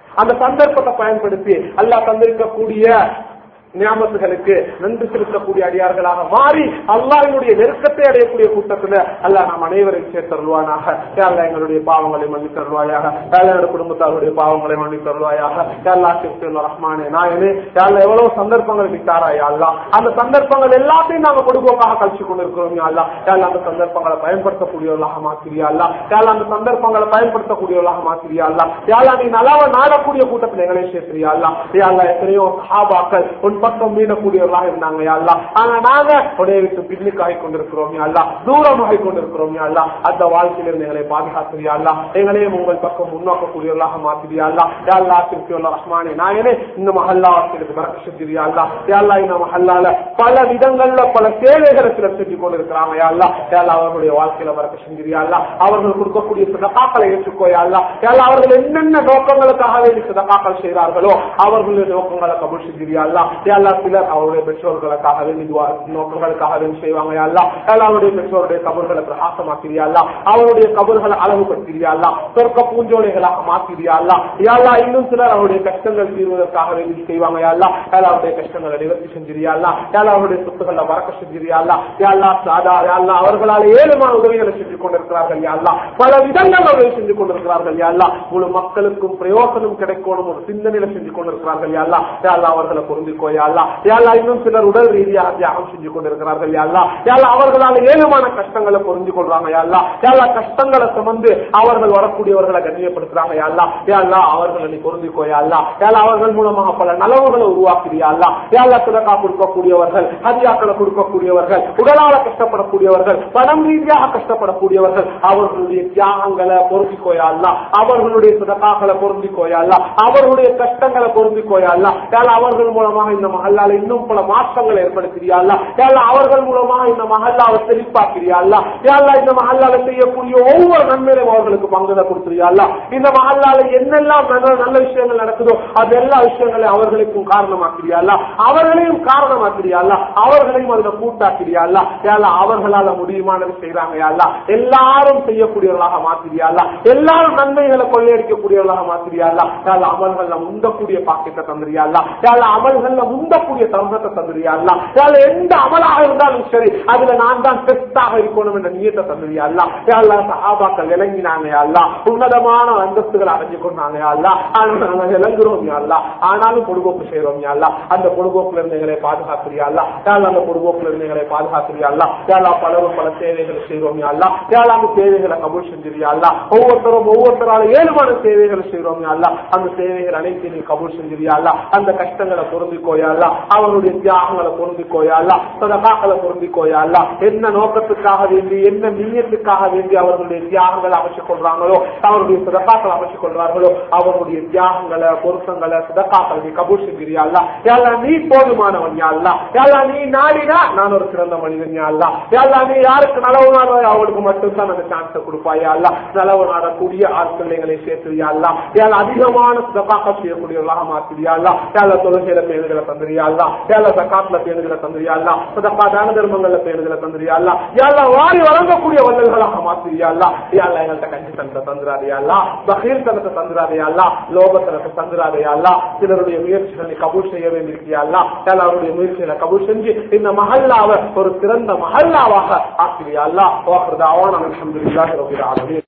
அந்த சந்தர்ப்பத்தை பயன்படுத்தி அல்லாஹ் தந்திருக்கக்கூடிய ஞாபகங்களுக்கு நன்றி செலுத்தக்கூடிய அடியார்களாக மாறி அல்லாஹினுடைய நெருக்கத்தை அடையக்கூடிய கூட்டத்துல அல்லாஹ் நாம் அனைவரையும் சேர்த்தருள்வானாக அல்லா எங்களுடைய பாவங்களை மன்னித்தருள்வாயாக என்னோட குடும்பத்தாருடைய பாவங்களை மன்னித்தருள்வாயாக அல்லா கிறிஸ்துவ ரஹ்மானே நாயனே யாழ்ல எவ்வளவு சந்தர்ப்பங்கள் விட்டாராயா அல்லா அந்த சந்தர்ப்பங்கள் எல்லாத்தையும் நாங்க கொடுக்கோக்காக கழிச்சு கொண்டிருக்கிறோம் அல்லா யாழ்ல அந்த சந்தர்ப்பங்களை பயன்படுத்தக்கூடியவர்களாக மாத்திரியா அல்லா யாழ்ல அந்த சந்தர்ப்பங்களை பயன்படுத்தக்கூடியவர்களாக மாத்திரியா அல்லா யாழ்லா நீ நலவ நாடக்கூடிய கூட்டத்தில் எங்களை சேர்த்திரியா அல்லா யாழ்லா எத்தனையோ சஹாபாக்கள் உன் பக்கம் மீனக்கூடியவர்களாக இருந்தாங்க யாழ்லா ஆனா நாங்க உடைய விட்டு பின்னுக்காகி கொண்டிருக்கிறோம் யாழ்லா தூரமாகி கொண்டிருக்கிறோம் யாழ்லா அந்த வாழ்க்கையிலிருந்து எங்களை பாதுகாத்திரியா அல்லா எங்களையும் உங்கள் பக்கம் முன்னோக்கக்கூடியவர்களாக மாத்திரியா அல்லா யாழ்லா திருப்பியுள்ள ரஹ்மானே நாயனே இந்த மஹல்லா வாசிகளுக்கு வரக்க செஞ்சிரியா அல்லா யாழ்லா இந்த மஹல்லால பல விதங்கள்ல பல சேவைகளை சிலர் செஞ்சு கொண்டிருக்கிறாங்க யாழ்லா யாழ்லா அவர்களுடைய வாழ்க்கையில வரக்க செஞ்சிரியா அல்லா அவர்கள் கொடுக்கக்கூடிய சிதக்காக்களை ஏற்றுக்கோயா அல்லா யாழ்லா அவர்கள் என்னென்ன நோக்கங்களுக்காக வேண்டி சிதக்காக்கள் செய்கிறார்களோ அவர்களுடைய நோக்கங்களை கபூல் செஞ்சிரியா அல்லா யாழ்லா சிலர் அவருடைய பெற்றோர்களுக்காக வேண்டி துவா- நோக்கங்களுக்காக வேண்டி செய்வாங்க யாழ்லா யாழ்லா அவருடைய பெற்றோருடைய கபர்களை பிரகாசமாக்கிறியா அல்லா அவருடைய கபர்களை அளவுபடுத்திறியா அல்லா சொர்க்க பூஞ்சோலைகளாக மாத்திரியா அல்லா யாழ்லா இன்னும் சிலர் அவருடைய கஷ்டங்கள் தீர்வதற்காக வேண்டி செய்வாங்க யாழ்லா யாழ்லா அவருடைய கஷ்டங்களை நிவர்த்தி செஞ்சிரியா அல்லா யாழ்லா அவருடைய சொத்துக்களை வரக்க செஞ்சிரியா அல்லா யாழ்லா சாதா யாழ்லா அவர்களால் ஏழுமான உதவிகளை செஞ்சு கொண்டிருக்கிறார்கள் யாழ்லா பல விதங்கள் உதவி செஞ்சு கொண்டிருக்கிறார்கள் யாழ்லா முழு மக்களுக்கும் பிரயோசனம் கிடைக்கணும் ஒரு சிந்தனையில செஞ்சு கொண்டிருக்கிறார்கள் யாழ்லா யாழ்லா அவர்களை பொருந்திக்கோ யாழ்லா யாழ்லா இன்னும் சிலர் உடல் ரீதியாக தியாகம் செஞ்சு கொண்டிருக்கிறார்கள் யாழ்லா யாழ்லா அவர்களால் ஏழுமான கஷ்டங்களை புரிஞ்சு கொள்றாங்க யாழ்லா யாழ்லா கஷ்டங்களை சுமந்து அவர்கள் வரக்கூடியவர்களை கண்ணியப்படுத்துறாங்க யாழ்லா யாழ்லா அவர்களை நீ பொருந்திக்கோ யாழ்லா யாழ்லா அவர்கள் மூலமாக பல நலவுகளை உருவாக்குறியா அல்லா யாழ்லா சிறக்கா கொடுக்கக்கூடியவர்கள் ஹதியாக்களை கொடுக்கக்கூடியவர்கள் உடலால கஷ்டப்படக்கூடியவர்கள் பணம் ரீதியாக கஷ்டப்படக்கூடியவர்கள் அவர்களுடைய தியாகங்களை பொருந்திக்கோயா அல்லா அவர்களுடைய சிறக்காக்களை பொருந்திக்கோயா அல்லா அவர்களுடைய கஷ்டங்களை பொருந்திக்கோயா அல்லா யாழ்லா அவர்கள் மூலமாக இந்த மகல்லால இன்னும் பல மாற்றங்களை ஏற்படுத்தியா அல்லா யாழ்லா அவர்கள் மூலமாக இந்த மகல்லாவை செழிப்பாக்கிறியா அல்லா யாழ்லா இந்த மகல்லால செய்யக்கூடிய ஒவ்வொரு நன்மையிலும் அவர்களுக்கு பங்குத கொடுத்துறியா அல்லா இந்த மகல்லால என்னெல்லாம் நல்ல நல்ல விஷயங்கள் நடக்குதோ அது எல்லா விஷயங்களையும் அவர்களுக்கும் காரணமாக்கிறியா அல்லா அவர்களையும் காரணமாக்கிறியா அல்லா அவர்களையும் அதுல கூட்டாக்கிறியா அல்லா யாழ்லா அவர்களால முடியுமானது செய்யறாங்க யாழ்லா எல்லாரும் செய்யக்கூடியவர்களாக மாத்திரியா அல்லா எல்லாரும் நன்மைகளை கொள்ளையடிக்கக்கூடியவர்களாக மாத்திரியா அல்லா யாழ்லா அமல்கள்ல முந்தக்கூடிய பாக்கியத்தை தந்துறியா அல்லா யாழ்லா அமல்கள்ல முந்தக்கூடிய தருணத்தை தந்துறியா அல்லா யாழ்லா எந்த அமலாக இருந்தாலும் சரி அதுல நான் தான் பெஸ்டாக இருக்கணும் என்ற நியத்தை தந்துறியா அல்லா யாழ்லா சஹாபாக்கள் விளங்கினாங்க அல்லா உன்னதமான அந்தஸ்துகள் அடைஞ்சு கொண்டாங்க அல்லா ஆனால் நாங்க விளங்குறோம் அல்லா ஆனாலும் பொடுபோக்கு செய்யறோம் அல்லா அந்த பொடுபோக்குல இருந்து எங்களை பாதுகாக்கிறியா அல்லா யாழ்லா அந்த பொடுபோக்குல இருந்து எங்களை பாதுகாக்கிறியா அல்லா யாழ்லா பலரும் பல சேவைகளை செய்யறோம் அல்லா யாழ்லா அந்த சேவைகளை கபூல் செஞ்சிரியா அல்லா ஒவ்வொருத்தரும் ஒவ்வொருத்தரால ஏழுமான சேவைகளை செய்யறோம் அல்லா அந்த சேவைகள் அனைத்தையும் நீ கபூல் செஞ்சிரியா அல்லா அந்த கஷ்டங்களை பொருந்திக்கோயா அல்லா அவருடைய தியாகங்களை பொருந்திக்கோயா அல்லா சதகாக்களை பொருந்திக்கோயா அல்லா என்ன நோக்கத்துக்காக வேண்டி என்ன நீயத்துக்காக வேண்டி அவர்களுடைய தியாகங்களை அமைச்சுக் கொள்றாங்களோ அவருடைய சதகாக்களை அமைச்சுக் கொள்றார்களோ அவருடைய தியாகங்களை பொருத்தங்களை சதகாக்களை நீ கபூல் செஞ்சிரியா அல்லா யாழ்லா நீ போதுமானவன் யா அல்லா யாழ்லா நீ நாடினா நான் ஒரு சிறந்த மனிதன் யா அல்லா யாழ்லா நீ யாருக்கு நலவு நாடோ அவளுக்கு மட்டும்தான் அந்த சான்ஸை கொடுப்பாயா அல்லா நலவு நாடக்கூடிய ஆட்கள் எங்களை சேர்த்துறியா அல்லா யாழ் அதிகமான சதகாக்க செய்யக்கூடியவர்களாக மாத்திரியா அல்லா யாழ தொழுகையில பேணுகளை தந்துரியா அல்லா யாழ சக்காத்துல பேணுகளை தந்துரியா அல்லா சதப்பா தான தர்மங்கள்ல பேணுகளை தந்துரியா அல்லா யாழ வாரி வழங்கக்கூடிய வல்லல்களாக மாத்திரியா அல்லா யாழ எங்கள்கிட்ட கஞ்சி தனத்தை தந்துராதையா அல்லா பகீர் தனத்தை தந்துராதையா அல்லா லோகத்தனத்தை தந்துராதையா அல்லா சிலருடைய முயற்சிகளை கபூல் செய்ய வேண்டியிருக்கியா அல்லா யாழ் அவருடைய முயற்சிகளை கபூல் செஞ்சு இந்த மஹல்லாவை ஒரு சிறந்த மஹல்லாவாக ஆக்கிரியா அல்லா வாக்குறது அவான அலமதுல்லாஹி ரபில் ஆலமீன்